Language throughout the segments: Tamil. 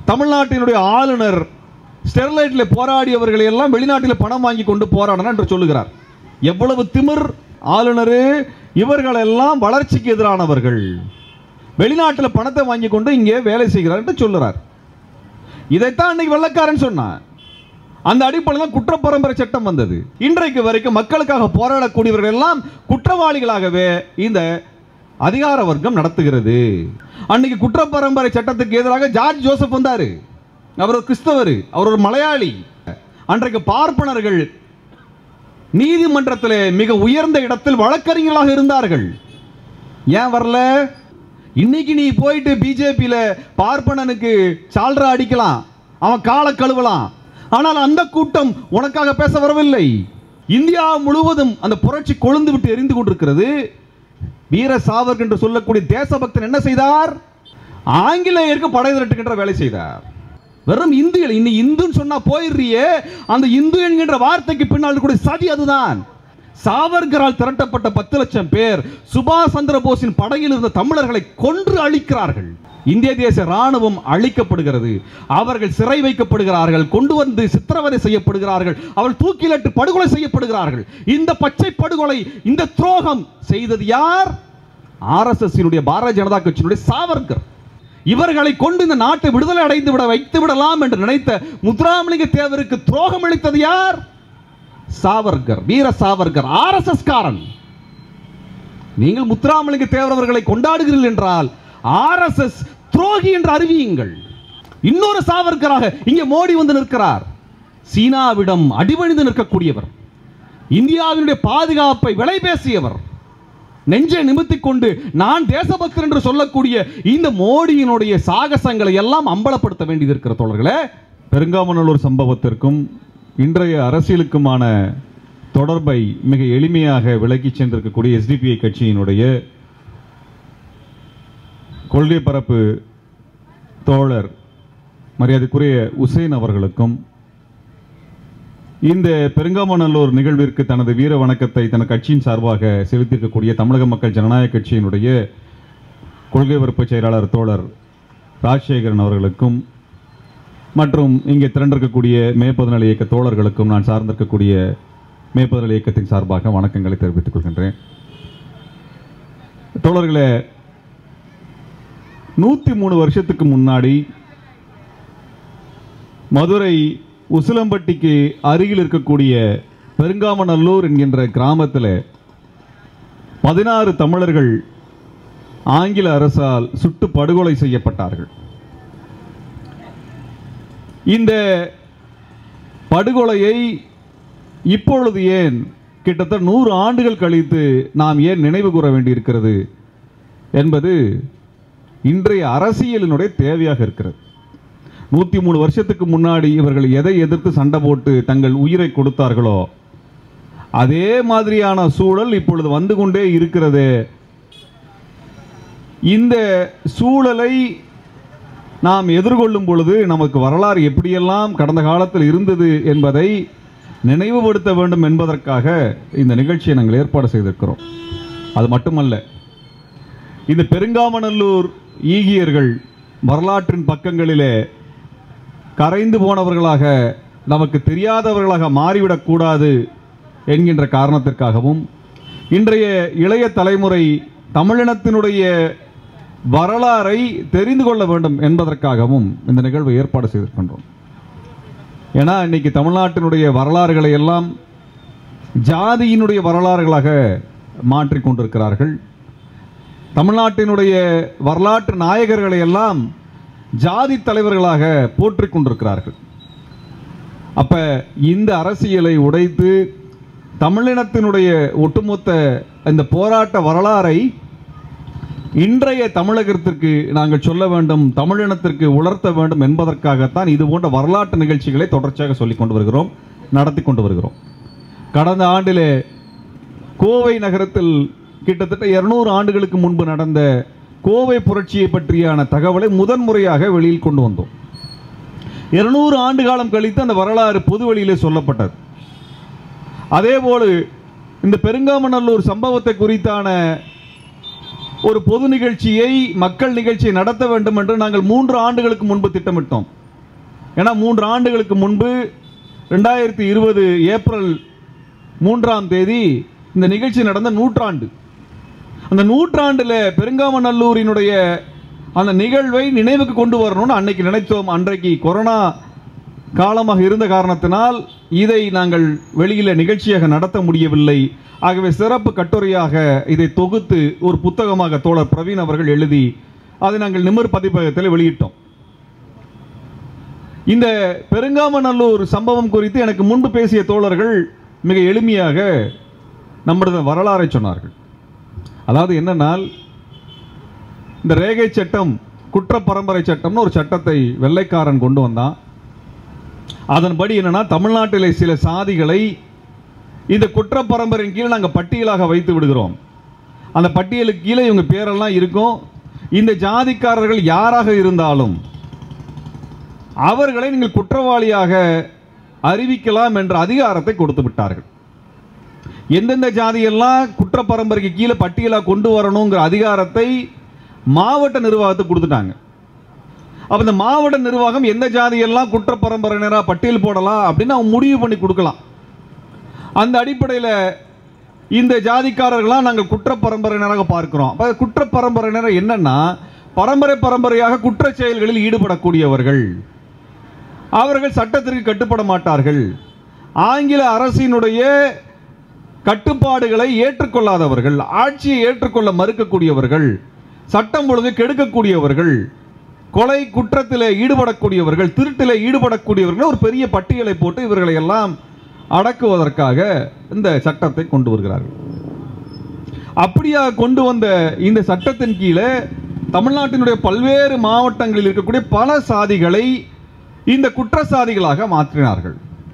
தமிழ்நாட்டினுடைய ஆளுநர் ஸ்டெர்லைட்டில் போராடியவர்களை எல்லாம் வெளிநாட்டில் பணம் வாங்கி கொண்டு போராடினார் என்று சொல்லுகிறார் எவ்வளவு திமிர் ஆளுநர் இவர்களெல்லாம் வளர்ச்சிக்கு எதிரானவர்கள் வெளிநாட்டில் பணத்தை வாங்கி கொண்டு இங்கே வேலை செய்கிறார் என்று சொல்லுறார் இதைத்தான் அன்னைக்கு வெள்ளக்காரன் சொன்னான் அந்த அடிப்படையில் தான் குற்றப்பரம்பரை சட்டம் வந்தது இன்றைக்கு வரைக்கும் மக்களுக்காக போராடக்கூடியவர்கள் எல்லாம் குற்றவாளிகளாகவே இந்த அதிகார வர்க்கம் நடத்துகிறது அன்னைக்கு குற்றப்பரம்பரை சட்டத்துக்கு எதிராக ஜார்ஜ் ஜோசப் வந்தாரு அவர் ஒரு கிறிஸ்தவர் அவர் ஒரு மலையாளி அன்றைக்கு பார்ப்பனர்கள் நீதிமன்றத்தில் மிக உயர்ந்த இடத்தில் வழக்கறிஞர்களாக இருந்தார்கள் ஏன் வரல இன்னைக்கு நீ போயிட்டு பிஜேபியில பார்ப்பனனுக்கு சால்ரா அடிக்கலாம் அவன் காலை கழுவலாம் ஆனால் அந்த கூட்டம் உனக்காக பேச வரவில்லை இந்தியா முழுவதும் அந்த புரட்சி கொழுந்து விட்டு எரிந்து கொண்டிருக்கிறது வீர சாவர்க் என்று சொல்லக்கூடிய தேசபக்தன் என்ன செய்தார் ஆங்கிலேயருக்கு படை திரட்டுகின்ற வேலை செய்தார் வெறும் இந்துகள் இன்னி இந்துன்னு சொன்னா போயிடுறியே அந்த இந்து என்கின்ற வார்த்தைக்கு பின்னால் இருக்கக்கூடிய சதி அதுதான் சாவர்கரால் திரட்டப்பட்ட பத்து லட்சம் பேர் சுபாஷ் சந்திர போஸின் படையில் இருந்த தமிழர்களை கொன்று அழிக்கிறார்கள் இந்திய தேச ராணுவம் அழிக்கப்படுகிறது அவர்கள் சிறை வைக்கப்படுகிறார்கள் கொண்டு வந்து சித்திரவதை செய்யப்படுகிறார்கள் அவர்கள் தூக்கிலிட்டு படுகொலை செய்யப்படுகிறார்கள் இந்த பச்சை படுகொலை இந்த துரோகம் செய்தது யார் ஆர்எஸ்எஸ் பாரதிய ஜனதா கட்சியினுடைய சாவர்கர் இவர்களை கொண்டு இந்த நாட்டை விடுதலை அடைந்து விட வைத்து விடலாம் என்று நினைத்த முத்துராமலிங்க தேவருக்கு துரோகம் அளித்தது யார் சாவர்கர் வீர சாவர்கர் ஆர்எஸ்எஸ் காரன் நீங்கள் முத்துராமலிங்க தேவர் அவர்களை கொண்டாடுகிறீர்கள் என்றால் ஆர்எஸ்எஸ் துரோகி என்று அறிவியுங்கள் இன்னொரு சாவர்கராக இங்கே மோடி வந்து நிற்கிறார் சீனாவிடம் அடிபணிந்து நிற்கக்கூடியவர் இந்தியாவினுடைய பாதுகாப்பை விலை பேசியவர் நெஞ்சை நிமித்திக் கொண்டு நான் தேசபக்தர் என்று சொல்லக்கூடிய இந்த மோடியினுடைய சாகசங்களை எல்லாம் அம்பலப்படுத்த வேண்டியது இருக்கிற தோழர்களே பெருங்காமநல்லூர் சம்பவத்திற்கும் இன்றைய அரசியலுக்குமான தொடர்பை மிக எளிமையாக விலக்கிச் சென்றிருக்கக்கூடிய எஸ்டிபிஐ கட்சியினுடைய கொள்கை பரப்பு தோழர் மரியாதைக்குரிய உசேன் அவர்களுக்கும் இந்த பெருங்காமநல்லூர் நிகழ்விற்கு தனது வீர வணக்கத்தை தனது கட்சியின் சார்பாக செலுத்தியிருக்கக்கூடிய தமிழக மக்கள் ஜனநாயக கட்சியினுடைய கொள்கை பரப்பு செயலாளர் தோழர் ராஜசேகரன் அவர்களுக்கும் மற்றும் இங்கே திரண்டிருக்கக்கூடிய மேற்பதுநல இயக்க தோழர்களுக்கும் நான் சார்ந்திருக்கக்கூடிய மேற்பதுநல இயக்கத்தின் சார்பாக வணக்கங்களை தெரிவித்துக் கொள்கின்றேன் தோழர்களே நூற்றி மூணு வருஷத்துக்கு முன்னாடி மதுரை உசிலம்பட்டிக்கு அருகில் இருக்கக்கூடிய பெருங்காமநல்லூர் என்கின்ற கிராமத்தில் பதினாறு தமிழர்கள் ஆங்கில அரசால் சுட்டு படுகொலை செய்யப்பட்டார்கள் இந்த படுகொலையை இப்பொழுது ஏன் கிட்டத்தட்ட நூறு ஆண்டுகள் கழித்து நாம் ஏன் நினைவு கூற வேண்டியிருக்கிறது என்பது இன்றைய அரசியலினுடைய தேவையாக இருக்கிறது நூற்றி மூணு வருஷத்துக்கு முன்னாடி இவர்கள் எதை எதிர்த்து சண்டை போட்டு தங்கள் உயிரை கொடுத்தார்களோ அதே மாதிரியான சூழல் இப்பொழுது வந்து கொண்டே இருக்கிறது இந்த சூழலை நாம் எதிர்கொள்ளும் பொழுது நமக்கு வரலாறு எப்படியெல்லாம் கடந்த காலத்தில் இருந்தது என்பதை நினைவுபடுத்த வேண்டும் என்பதற்காக இந்த நிகழ்ச்சியை நாங்கள் ஏற்பாடு செய்திருக்கிறோம் அது மட்டுமல்ல இந்த பெருங்காமநல்லூர் ஈகியர்கள் வரலாற்றின் பக்கங்களிலே கரைந்து போனவர்களாக நமக்கு தெரியாதவர்களாக மாறிவிடக்கூடாது என்கின்ற காரணத்திற்காகவும் இன்றைய இளைய தலைமுறை தமிழினத்தினுடைய வரலாறை தெரிந்து கொள்ள வேண்டும் என்பதற்காகவும் இந்த நிகழ்வை ஏற்பாடு செய்திருக்கின்றோம் ஏன்னா இன்னைக்கு தமிழ்நாட்டினுடைய வரலாறுகளை எல்லாம் ஜாதியினுடைய வரலாறுகளாக மாற்றிக் கொண்டிருக்கிறார்கள் தமிழ்நாட்டினுடைய வரலாற்று நாயகர்களை எல்லாம் ஜாதி தலைவர்களாக போற்றிக் கொண்டிருக்கிறார்கள் அப்ப இந்த அரசியலை உடைத்து தமிழினத்தினுடைய ஒட்டுமொத்த இந்த போராட்ட வரலாறை இன்றைய தமிழகத்திற்கு நாங்கள் சொல்ல வேண்டும் தமிழினத்திற்கு உணர்த்த வேண்டும் என்பதற்காகத்தான் இது போன்ற வரலாற்று நிகழ்ச்சிகளை தொடர்ச்சியாக சொல்லிக் கொண்டு வருகிறோம் நடத்தி கொண்டு வருகிறோம் கடந்த ஆண்டிலே கோவை நகரத்தில் கிட்டத்தட்ட இருநூறு ஆண்டுகளுக்கு முன்பு நடந்த கோவை புரட்சியை பற்றியான தகவலை முதன்முறையாக வெளியில் கொண்டு வந்தோம் இருநூறு ஆண்டு காலம் கழித்து அந்த வரலாறு பொது வெளியிலே சொல்லப்பட்டது அதேபோல் இந்த பெருங்காமநல்லூர் சம்பவத்தை குறித்தான ஒரு பொது நிகழ்ச்சியை மக்கள் நிகழ்ச்சியை நடத்த வேண்டும் என்று நாங்கள் மூன்று ஆண்டுகளுக்கு முன்பு திட்டமிட்டோம் ஏன்னா மூன்று ஆண்டுகளுக்கு முன்பு ரெண்டாயிரத்தி இருபது ஏப்ரல் மூன்றாம் தேதி இந்த நிகழ்ச்சி நடந்த நூற்றாண்டு அந்த நூற்றாண்டில் பெருங்காமநல்லூரினுடைய அந்த நிகழ்வை நினைவுக்கு கொண்டு வரணும்னு அன்னைக்கு நினைத்தோம் அன்றைக்கு கொரோனா காலமாக இருந்த காரணத்தினால் இதை நாங்கள் வெளியில் நிகழ்ச்சியாக நடத்த முடியவில்லை ஆகவே சிறப்பு கட்டுரையாக இதை தொகுத்து ஒரு புத்தகமாக தோழர் பிரவீன் அவர்கள் எழுதி அதை நாங்கள் நிமிர் பதிப்பகத்தில் வெளியிட்டோம் இந்த பெருங்காமநல்லூர் சம்பவம் குறித்து எனக்கு முன்பு பேசிய தோழர்கள் மிக எளிமையாக நம்முடைய வரலாறை சொன்னார்கள் அதாவது என்னன்னால் இந்த ரேகை சட்டம் குற்ற பரம்பரை சட்டம்னு ஒரு சட்டத்தை வெள்ளைக்காரன் கொண்டு வந்தான் அதன்படி என்னன்னா தமிழ்நாட்டிலே சில சாதிகளை இந்த குற்ற பரம்பரையின் கீழ் நாங்கள் பட்டியலாக வைத்து விடுகிறோம் அந்த பட்டியலுக்கு கீழே இவங்க பேரெல்லாம் இருக்கும் இந்த ஜாதிக்காரர்கள் யாராக இருந்தாலும் அவர்களை நீங்கள் குற்றவாளியாக அறிவிக்கலாம் என்ற அதிகாரத்தை கொடுத்து விட்டார்கள் எந்தெந்த ஜாதியெல்லாம் குற்ற பரம்பரைக்கு கீழே பட்டியலாக கொண்டு வரணுங்கிற அதிகாரத்தை மாவட்ட நிர்வாகத்துக்கு கொடுத்துட்டாங்க அப்போ இந்த மாவட்ட நிர்வாகம் எந்த ஜாதியெல்லாம் குற்ற பரம்பரையினராக பட்டியல் போடலாம் அப்படின்னு அவங்க முடிவு பண்ணி கொடுக்கலாம் அந்த அடிப்படையில் இந்த ஜாதிக்காரர்களாம் நாங்கள் குற்ற பரம்பரையினராக பார்க்கிறோம் அப்போ குற்ற பரம்பரையினர் என்னன்னா பரம்பரை பரம்பரையாக குற்றச் செயல்களில் ஈடுபடக்கூடியவர்கள் அவர்கள் சட்டத்திற்கு கட்டுப்பட மாட்டார்கள் ஆங்கில அரசினுடைய கட்டுப்பாடுகளை ஏற்றுக்கொள்ளாதவர்கள் ஆட்சியை ஏற்றுக்கொள்ள மறுக்கக்கூடியவர்கள் சட்டம் ஒழுங்கு கெடுக்கக்கூடியவர்கள் கொலை குற்றத்தில் ஈடுபடக்கூடியவர்கள் திருட்டில் ஈடுபடக்கூடியவர்கள் ஒரு பெரிய பட்டியலை போட்டு இவர்களை எல்லாம் அடக்குவதற்காக இந்த சட்டத்தை கொண்டு வருகிறார்கள் அப்படியாக கொண்டு வந்த இந்த சட்டத்தின் கீழே தமிழ்நாட்டினுடைய பல்வேறு மாவட்டங்களில் இருக்கக்கூடிய பல சாதிகளை இந்த குற்ற சாதிகளாக மாற்றினார்கள்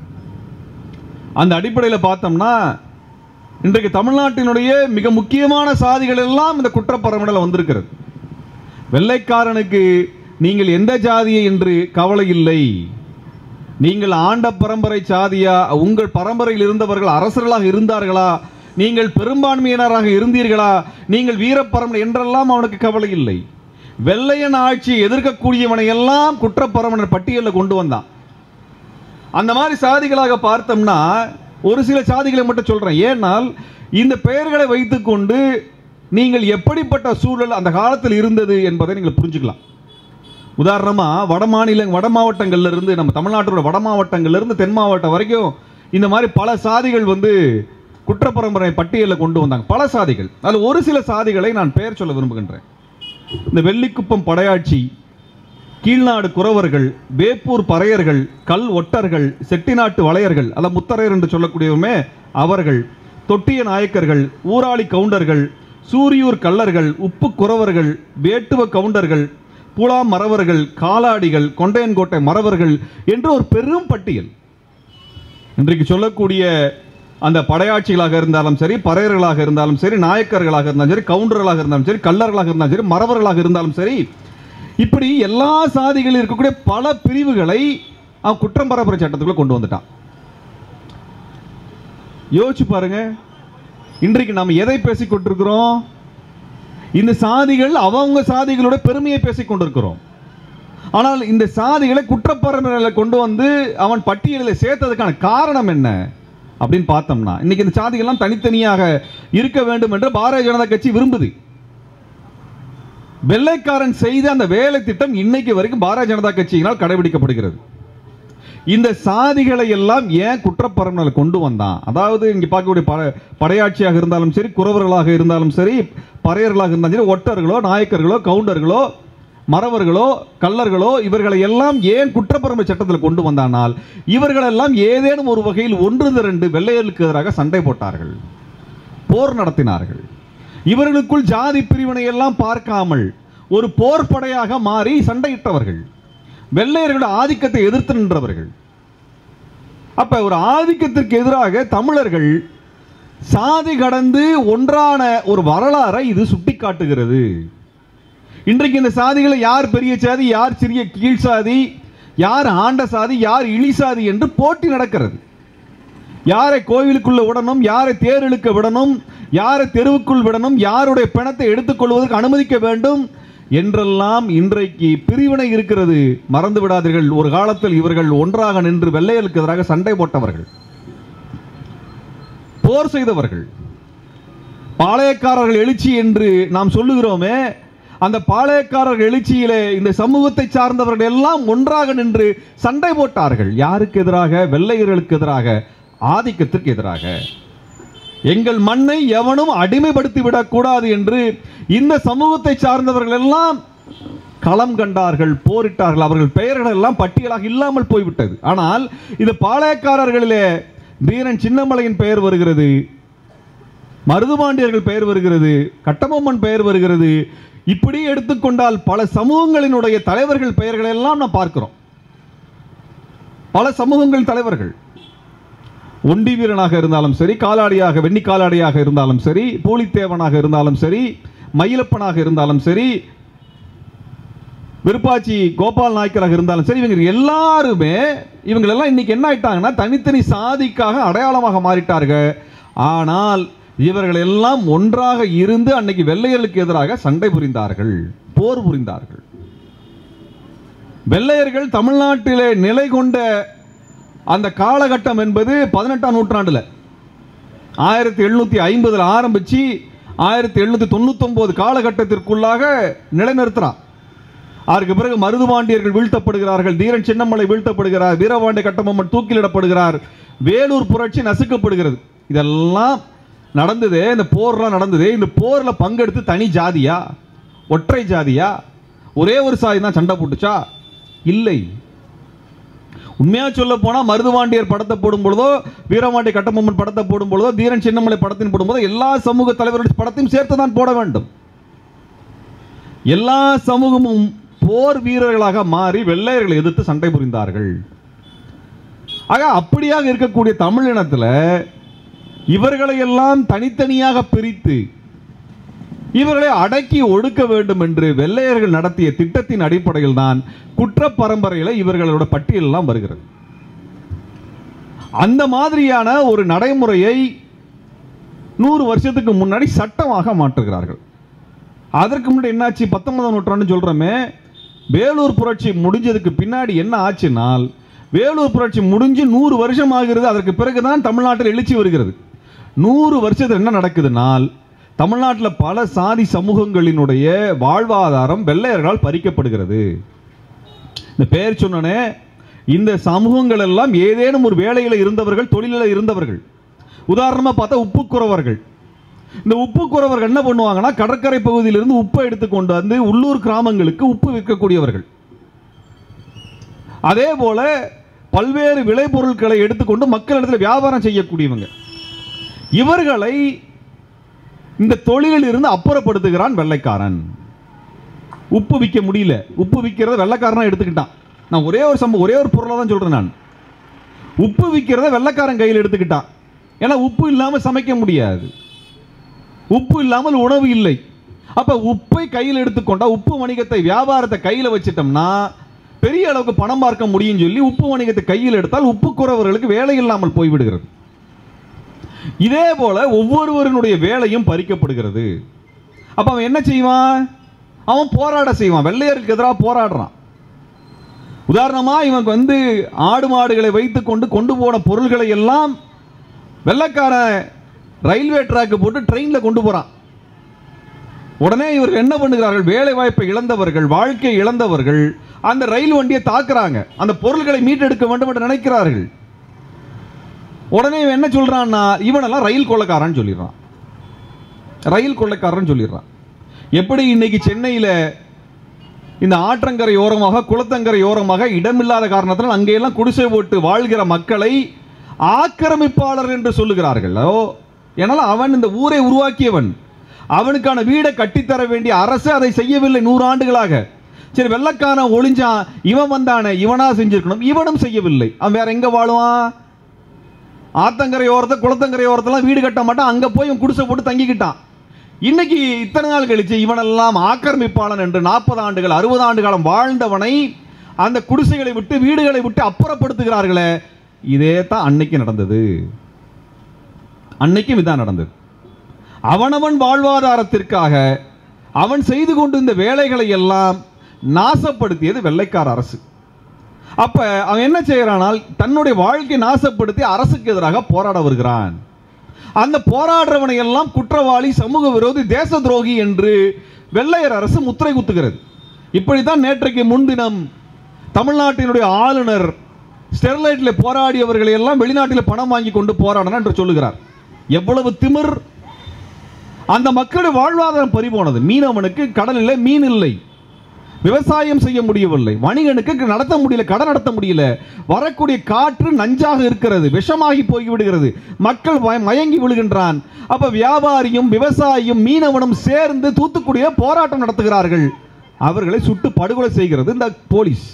அந்த அடிப்படையில் பார்த்தோம்னா இன்றைக்கு தமிழ்நாட்டினுடைய மிக முக்கியமான சாதிகள் எல்லாம் இந்த குற்றப்பரம்பரையில் வந்திருக்கிறது வெள்ளைக்காரனுக்கு நீங்கள் எந்த ஜாதியை என்று கவலை இல்லை நீங்கள் ஆண்ட பரம்பரை சாதியா உங்கள் பரம்பரையில் இருந்தவர்கள் அரசர்களாக இருந்தார்களா நீங்கள் பெரும்பான்மையினராக இருந்தீர்களா நீங்கள் வீரப்பரம்பரை என்றெல்லாம் அவனுக்கு கவலை இல்லை வெள்ளையன் ஆட்சியை எதிர்க்கக்கூடியவனை எல்லாம் குற்றப்பரம்பனர் பட்டியலில் கொண்டு வந்தான் அந்த மாதிரி சாதிகளாக பார்த்தோம்னா ஒரு சில சாதிகளை மட்டும் சொல்றேன் ஏனால் இந்த பெயர்களை வைத்துக்கொண்டு நீங்கள் எப்படிப்பட்ட சூழல் அந்த காலத்தில் இருந்தது என்பதை நீங்கள் புரிஞ்சுக்கலாம் உதாரணமா வட மாநில வட மாவட்டங்கள்ல இருந்து நம்ம தமிழ்நாட்டோட வட மாவட்டங்கள்ல இருந்து தென் மாவட்டம் வரைக்கும் இந்த மாதிரி பல சாதிகள் வந்து குற்றப்பரம்பரை பட்டியலில் கொண்டு வந்தாங்க பல சாதிகள் அதில் ஒரு சில சாதிகளை நான் பெயர் சொல்ல விரும்புகின்றேன் இந்த வெள்ளிக்குப்பம் படையாட்சி கீழ்நாடு குறவர்கள் வேப்பூர் பறையர்கள் கல் ஒட்டர்கள் செட்டிநாட்டு வளையர்கள் அல்ல முத்தரையர் என்று சொல்லக்கூடியவமே அவர்கள் தொட்டிய நாயக்கர்கள் ஊராளி கவுண்டர்கள் சூரியூர் கள்ளர்கள் உப்பு குறவர்கள் வேட்டுவ கவுண்டர்கள் புலா மறவர்கள் காலாடிகள் கொண்டையன்கோட்டை மறவர்கள் என்று ஒரு பெரும் பட்டியல் இன்றைக்கு சொல்லக்கூடிய அந்த படையாட்சிகளாக இருந்தாலும் சரி பறையர்களாக இருந்தாலும் சரி நாயக்கர்களாக இருந்தாலும் சரி கவுண்டர்களாக இருந்தாலும் சரி கள்ளர்களாக இருந்தாலும் சரி மறவர்களாக இருந்தாலும் சரி இப்படி எல்லா சாதிகளில் இருக்கக்கூடிய பல பிரிவுகளை அவன் குற்றம் பரப்புரை சட்டத்துக்குள்ள கொண்டு வந்துட்டான் யோசிச்சு பாருங்க இன்றைக்கு நாம் எதை பேசிக் கொண்டிருக்கிறோம் இந்த சாதிகள் அவங்க சாதிகளோட பெருமையை பேசிக் கொண்டிருக்கிறோம் ஆனால் இந்த சாதிகளை குற்றப்பரம்பரையில் கொண்டு வந்து அவன் பட்டியலில் சேர்த்ததுக்கான காரணம் என்ன அப்படின்னு பார்த்தோம்னா இன்னைக்கு இந்த சாதிகள்லாம் தனித்தனியாக இருக்க வேண்டும் என்று பாரதிய ஜனதா கட்சி விரும்புது வெள்ளைக்காரன் செய்த அந்த வேலை திட்டம் இன்னைக்கு வரைக்கும் பாரதிய ஜனதா கட்சியினால் கடைபிடிக்கப்படுகிறது இந்த சாதிகளை எல்லாம் ஏன் குற்றப்பரம்பரையில் கொண்டு வந்தான் அதாவது இங்க பார்க்கக்கூடிய பட படையாட்சியாக இருந்தாலும் சரி குறவர்களாக இருந்தாலும் சரி பறையர்களாக இருந்தாலும் சரி ஒட்டர்களோ நாயக்கர்களோ கவுண்டர்களோ மறவர்களோ கள்ளர்களோ இவர்களை எல்லாம் ஏன் குற்றப்பரம்பரை சட்டத்தில் கொண்டு வந்தானால் இவர்களெல்லாம் ஏதேனும் ஒரு வகையில் ஒன்று திரண்டு வெள்ளையர்களுக்கு எதிராக சண்டை போட்டார்கள் போர் நடத்தினார்கள் இவர்களுக்குள் ஜாதி பிரிவினை எல்லாம் பார்க்காமல் ஒரு போர் படையாக மாறி சண்டையிட்டவர்கள் வெள்ளையர்களோட ஆதிக்கத்தை எதிர்த்து நின்றவர்கள் அப்ப ஒரு ஆதிக்கத்திற்கு எதிராக தமிழர்கள் சாதி கடந்து ஒன்றான ஒரு வரலாறை இது சுட்டிக்காட்டுகிறது இன்றைக்கு இந்த சாதிகளை யார் பெரிய சாதி யார் சிறிய கீழ் சாதி யார் ஆண்ட சாதி யார் இழி சாதி என்று போட்டி நடக்கிறது யாரை கோவிலுக்குள்ள விடணும் யாரை தேர் இழுக்க விடணும் யாரை தெருவுக்குள் விடணும் யாருடைய பிணத்தை எடுத்துக்கொள்வதற்கு அனுமதிக்க வேண்டும் என்றெல்லாம் இன்றைக்கு பிரிவினை இருக்கிறது மறந்து விடாதீர்கள் ஒரு காலத்தில் இவர்கள் ஒன்றாக நின்று வெள்ளையர்களுக்கு எதிராக சண்டை போட்டவர்கள் போர் செய்தவர்கள் பாளையக்காரர்கள் எழுச்சி என்று நாம் சொல்லுகிறோமே அந்த பாளையக்காரர்கள் எழுச்சியிலே இந்த சமூகத்தை சார்ந்தவர்கள் எல்லாம் ஒன்றாக நின்று சண்டை போட்டார்கள் யாருக்கு எதிராக வெள்ளையர்களுக்கு எதிராக ஆதிக்கத்திற்கு எதிராக எங்கள் மண்ணை எவனும் அடிமைப்படுத்தி விடக்கூடாது என்று இந்த சமூகத்தை சார்ந்தவர்கள் எல்லாம் களம் கண்டார்கள் போரிட்டார்கள் அவர்கள் பெயர்கள் எல்லாம் பட்டியலாக இல்லாமல் போய்விட்டது ஆனால் இது பாளையக்காரர்களிலே வீரன் சின்னமலையின் பெயர் வருகிறது மருதுபாண்டியர்கள் பெயர் வருகிறது கட்டபொம்மன் பெயர் வருகிறது இப்படி எடுத்துக்கொண்டால் பல சமூகங்களினுடைய தலைவர்கள் பெயர்களை எல்லாம் நாம் பார்க்கிறோம் பல சமூகங்கள் தலைவர்கள் ஒண்டி வீரனாக இருந்தாலும் சரி காலாடியாக வெண்ணி காலாடியாக இருந்தாலும் சரி பூலித்தேவனாக இருந்தாலும் சரி மயிலப்பனாக இருந்தாலும் சரி விருப்பாச்சி கோபால் நாயக்கராக இருந்தாலும் சரி இவங்க எல்லாருமே இவங்களெல்லாம் இன்னைக்கு என்ன ஆயிட்டாங்கன்னா தனித்தனி சாதிக்காக அடையாளமாக மாறிட்டார்கள் ஆனால் இவர்கள் எல்லாம் ஒன்றாக இருந்து அன்னைக்கு வெள்ளையர்களுக்கு எதிராக சண்டை புரிந்தார்கள் போர் புரிந்தார்கள் வெள்ளையர்கள் தமிழ்நாட்டிலே நிலை கொண்ட அந்த காலகட்டம் என்பது பதினெட்டாம் நூற்றாண்டுல ஆயிரத்தி எழுநூத்தி ஐம்பதுல ஆரம்பிச்சு ஆயிரத்தி எழுநூத்தி தொண்ணூத்தொன்பது காலகட்டத்திற்குள்ளாக நிலைநிறுத்துறான் அதற்கு பிறகு மருதுபாண்டியர்கள் வீழ்த்தப்படுகிறார்கள் தீரன் சின்னமலை வீழ்த்தப்படுகிறார் வீரபாண்டிய கட்டபொம்மன் தூக்கிலிடப்படுகிறார் வேலூர் புரட்சி நசுக்கப்படுகிறது இதெல்லாம் நடந்ததே இந்த போர்லாம் நடந்ததே இந்த போர்ல பங்கெடுத்து தனி ஜாதியா ஒற்றை ஜாதியா ஒரே ஒரு சாதி தான் சண்டை போட்டுச்சா இல்லை உண்மையா சொல்ல போனா மருதுவாண்டியர் படத்தை போடும் பொழுதோ வீரபாண்டிய கட்டபொம்மன் படத்தை போடும் பொழுதோ தீரன் சின்னமலை படத்தின் போடும்போதோ எல்லா சமூக தலைவர்களுடைய படத்தையும் சேர்த்து தான் போட வேண்டும் எல்லா சமூகமும் போர் வீரர்களாக மாறி வெள்ளையர்களை எதிர்த்து சண்டை புரிந்தார்கள் ஆக அப்படியாக இருக்கக்கூடிய தமிழினத்துல இவர்களை எல்லாம் தனித்தனியாக பிரித்து இவர்களை அடக்கி ஒடுக்க வேண்டும் என்று வெள்ளையர்கள் நடத்திய திட்டத்தின் அடிப்படையில் தான் குற்ற பரம்பரையில இவர்களோட பட்டியல் எல்லாம் வருகிறது அந்த மாதிரியான ஒரு நடைமுறையை நூறு வருஷத்துக்கு முன்னாடி சட்டமாக மாற்றுகிறார்கள் அதற்கு முன்னாடி என்னாச்சு பத்தொன்பதாம் நூற்றாண்டு சொல்றோமே வேலூர் புரட்சி முடிஞ்சதுக்கு பின்னாடி என்ன ஆச்சுனால் வேலூர் புரட்சி முடிஞ்சு நூறு வருஷம் ஆகிறது அதற்கு பிறகுதான் தமிழ்நாட்டில் எழுச்சி வருகிறது நூறு வருஷத்தில் என்ன நடக்குதுனால் தமிழ்நாட்டில் பல சாதி சமூகங்களினுடைய வாழ்வாதாரம் வெள்ளையர்களால் பறிக்கப்படுகிறது இந்த பெயர் சொன்னனே இந்த சமூகங்கள் எல்லாம் ஏதேனும் ஒரு வேலையில் இருந்தவர்கள் தொழிலில் இருந்தவர்கள் உதாரணமாக பார்த்தா உப்புக்குறவர்கள் இந்த உப்புக்குறவர்கள் என்ன பண்ணுவாங்கன்னா கடற்கரை பகுதியிலிருந்து உப்பை எடுத்துக்கொண்டு வந்து உள்ளூர் கிராமங்களுக்கு உப்பு விற்கக்கூடியவர்கள் அதே போல பல்வேறு விளைபொருட்களை எடுத்துக்கொண்டு மக்களிடத்தில் வியாபாரம் செய்யக்கூடியவங்க இவர்களை இந்த தொழிலில் இருந்து அப்புறப்படுத்துகிறான் வெள்ளைக்காரன் உப்பு விற்க முடியல உப்பு விற்கிறத வெள்ளைக்காரனா எடுத்துக்கிட்டான் நான் ஒரே ஒரு சம்பவம் ஒரே ஒரு பொருளை தான் சொல்றேன் நான் உப்பு விற்கிறத வெள்ளைக்காரன் கையில் எடுத்துக்கிட்டான் ஏன்னா உப்பு இல்லாமல் சமைக்க முடியாது உப்பு இல்லாமல் உணவு இல்லை அப்ப உப்பை கையில் எடுத்துக்கொண்டா உப்பு வணிகத்தை வியாபாரத்தை கையில் வச்சிட்டோம்னா பெரிய அளவுக்கு பணம் பார்க்க முடியும் சொல்லி உப்பு வணிகத்தை கையில் எடுத்தால் உப்பு குறவர்களுக்கு வேலை இல்லாமல் போய்விடுகிறது இதே போல ஒவ்வொருவருடைய வேலையும் பறிக்கப்படுகிறது அப்ப அவன் என்ன செய்வான் அவன் போராட செய்வான் வெள்ளையருக்கு எதிராக போராடுறான் உதாரணமா இவன் வந்து ஆடு மாடுகளை வைத்துக்கொண்டு கொண்டு போன பொருள்களை எல்லாம் வெள்ளைக்காரன் ரயில்வே ட்ராக்கு போட்டு ட்ரெயின்ல கொண்டு போறான் உடனே இவர்கள் என்ன பண்ணுகிறார்கள் வேலை வாய்ப்பை இழந்தவர்கள் வாழ்க்கை இழந்தவர்கள் அந்த ரயில் வண்டியை தாக்குறாங்க அந்த பொருள்களை மீட்டெடுக்க வேண்டும் என்று நினைக்கிறார்கள் உடனே இவன் என்ன சொல்றான்னா இவனெல்லாம் ரயில் கொள்ளைக்காரன் சொல்லிடுறான் ரயில் கொள்ளைக்காரன் சொல்லிடுறான் எப்படி இன்னைக்கு சென்னையில இந்த ஆற்றங்கரை ஓரமாக குளத்தங்கரை ஓரமாக இடமில்லாத காரணத்தினால் அங்கெல்லாம் குடிசை போட்டு வாழ்கிற மக்களை ஆக்கிரமிப்பாளர் என்று சொல்லுகிறார்கள் ஓ ஏனால் அவன் இந்த ஊரை உருவாக்கியவன் அவனுக்கான வீடை கட்டித்தர வேண்டிய அரசு அதை செய்யவில்லை நூறு ஆண்டுகளாக சரி வெள்ளக்காரன் ஒளிஞ்சான் இவன் வந்தானே இவனா செஞ்சிருக்கணும் இவனும் செய்யவில்லை அவன் வேற எங்க வாழுவான் ஆத்தங்கரை ஓரத்தை குளத்தங்கரை ஓரத்தெல்லாம் வீடு கட்ட மாட்டான் அங்க போய் இவன் குடிசை போட்டு தங்கிக்கிட்டான் இன்னைக்கு இத்தனை நாள் கழிச்சு இவனெல்லாம் ஆக்கிரமிப்பாளன் என்று நாற்பது ஆண்டுகள் அறுபது ஆண்டு காலம் வாழ்ந்தவனை அந்த குடிசைகளை விட்டு வீடுகளை விட்டு அப்புறப்படுத்துகிறார்களே இதே தான் அன்னைக்கு நடந்தது அன்னைக்கும் இதான் நடந்தது அவனவன் வாழ்வாதாரத்திற்காக அவன் செய்து கொண்டிருந்த வேலைகளை எல்லாம் நாசப்படுத்தியது வெள்ளைக்கார அரசு அப்ப அவன் என்ன செய்யறானால் தன்னுடைய வாழ்க்கை நாசப்படுத்தி அரசுக்கு எதிராக போராட வருகிறான் அந்த போராடுறவனை எல்லாம் குற்றவாளி சமூக விரோதி தேச துரோகி என்று வெள்ளையர் அரசு முத்திரை குத்துகிறது இப்படித்தான் நேற்றைக்கு முன்தினம் தமிழ்நாட்டினுடைய ஆளுநர் ஸ்டெர்லைட்டில் போராடியவர்களை எல்லாம் வெளிநாட்டில் பணம் வாங்கி கொண்டு போராடணும் என்று சொல்லுகிறார் எவ்வளவு திமிர் அந்த மக்களுடைய வாழ்வாதாரம் பறிபோனது மீனவனுக்கு கடலில் மீன் இல்லை விவசாயம் செய்ய முடியவில்லை வணிகனுக்கு நடத்த முடியல கடன் நடத்த முடியல வரக்கூடிய காற்று நஞ்சாக இருக்கிறது விஷமாகி போய் விடுகிறது மக்கள் மய- மயங்கி விழுகின்றான் அப்ப வியாபாரியும் விவசாயியும் மீனவனும் சேர்ந்து தூத்துக்குடியில போராட்டம் நடத்துகிறார்கள் அவர்களை சுட்டு படுகொலை செய்கிறது இந்த போலீஸ்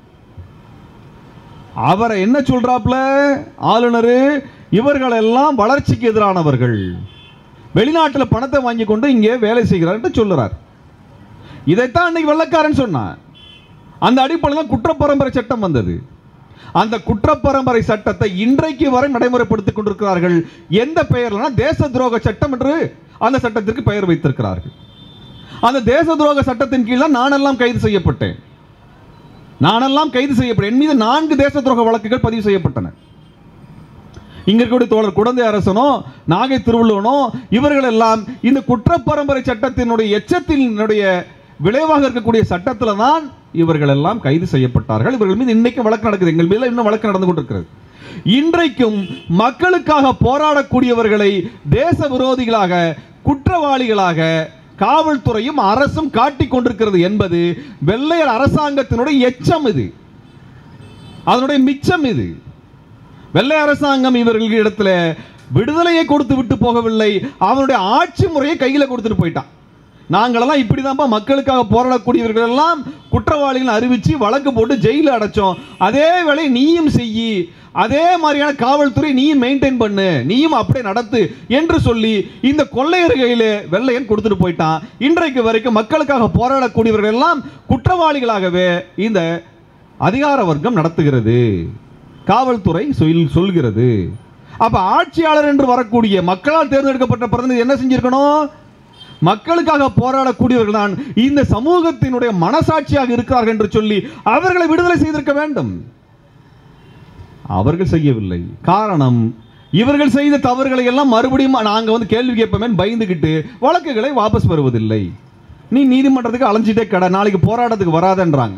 அவரை என்ன சொல்றாப்ல ஆளுநர் இவர்கள் எல்லாம் வளர்ச்சிக்கு எதிரானவர்கள் வெளிநாட்டில் பணத்தை வாங்கி கொண்டு இங்கே வேலை செய்கிறார் என்று சொல்லுறார் இதைத்தான் அன்னைக்கு வெள்ளக்காரன் சொன்னான் அந்த அடிப்படையில் தான் குற்றப்பரம்பரை சட்டம் வந்தது அந்த குற்றப்பரம்பரை சட்டத்தை இன்றைக்கு வரை நடைமுறைப்படுத்திக் கொண்டிருக்கிறார்கள் எந்த பெயர்லனா தேச துரோக சட்டம் என்று அந்த சட்டத்திற்கு பெயர் வைத்திருக்கிறார்கள் அந்த தேச துரோக சட்டத்தின் கீழ் தான் நானெல்லாம் கைது செய்யப்பட்டேன் நானெல்லாம் கைது செய்யப்பட்டேன் என் மீது நான்கு தேச துரோக வழக்குகள் பதிவு செய்யப்பட்டன இங்க இருக்கக்கூடிய தோழர் குழந்தை அரசனோ நாகை திருவள்ளுவனோ இவர்கள் எல்லாம் இந்த குற்றப்பரம்பரை சட்டத்தினுடைய எச்சத்தினுடைய விளைவாக இருக்கக்கூடிய சட்டத்தில் தான் இவர்கள் எல்லாம் கைது செய்யப்பட்டார்கள் இவர்கள் மீது இன்னைக்கு வழக்கு நடக்குது எங்கள் மீது இன்னும் வழக்கு நடந்து கொண்டிருக்கிறது இன்றைக்கும் மக்களுக்காக போராடக்கூடியவர்களை தேச விரோதிகளாக குற்றவாளிகளாக காவல்துறையும் அரசும் காட்டிக் கொண்டிருக்கிறது என்பது வெள்ளையர் அரசாங்கத்தினுடைய எச்சம் இது அதனுடைய மிச்சம் இது வெள்ளை அரசாங்கம் இவர்களிடத்துல விடுதலையை கொடுத்து விட்டு போகவில்லை அவனுடைய ஆட்சி முறையை கையில் கொடுத்துட்டு போயிட்டான் நாங்களெல்லாம் இப்படிதான்ப்பா மக்களுக்காக போராடக்கூடியவர்கள் எல்லாம் குற்றவாளிகள் அறிவிச்சு வழக்கு போட்டு ஜெயிலில் அடைச்சோம் அதே வேலை நீயும் செய்யி அதே மாதிரியான காவல்துறை நீயும் மெயின்டைன் பண்ணு நீயும் அப்படியே நடத்து என்று சொல்லி இந்த கொள்ளையர் கையில் வெள்ளையன் கொடுத்துட்டு போயிட்டான் இன்றைக்கு வரைக்கும் மக்களுக்காக போராடக்கூடியவர்கள் எல்லாம் குற்றவாளிகளாகவே இந்த அதிகார வர்க்கம் நடத்துகிறது காவல்துறை சொல் சொல்கிறது அப்ப ஆட்சியாளர் என்று வரக்கூடிய மக்களால் தேர்ந்தெடுக்கப்பட்ட பிரதிநிதி என்ன செஞ்சிருக்கணும் மக்களுக்காக போராடக்கூடியவர்கள் தான் இந்த சமூகத்தினுடைய மனசாட்சியாக இருக்கிறார்கள் என்று சொல்லி அவர்களை விடுதலை செய்திருக்க வேண்டும் அவர்கள் செய்யவில்லை காரணம் இவர்கள் செய்த தவறுகளை எல்லாம் மறுபடியும் நாங்க வந்து கேள்வி கேட்போமே பயந்துகிட்டு வழக்குகளை வாபஸ் பெறுவதில்லை நீ நீதிமன்றத்துக்கு அலைஞ்சிட்டே கடை நாளைக்கு போராட்டத்துக்கு வராதன்றாங்க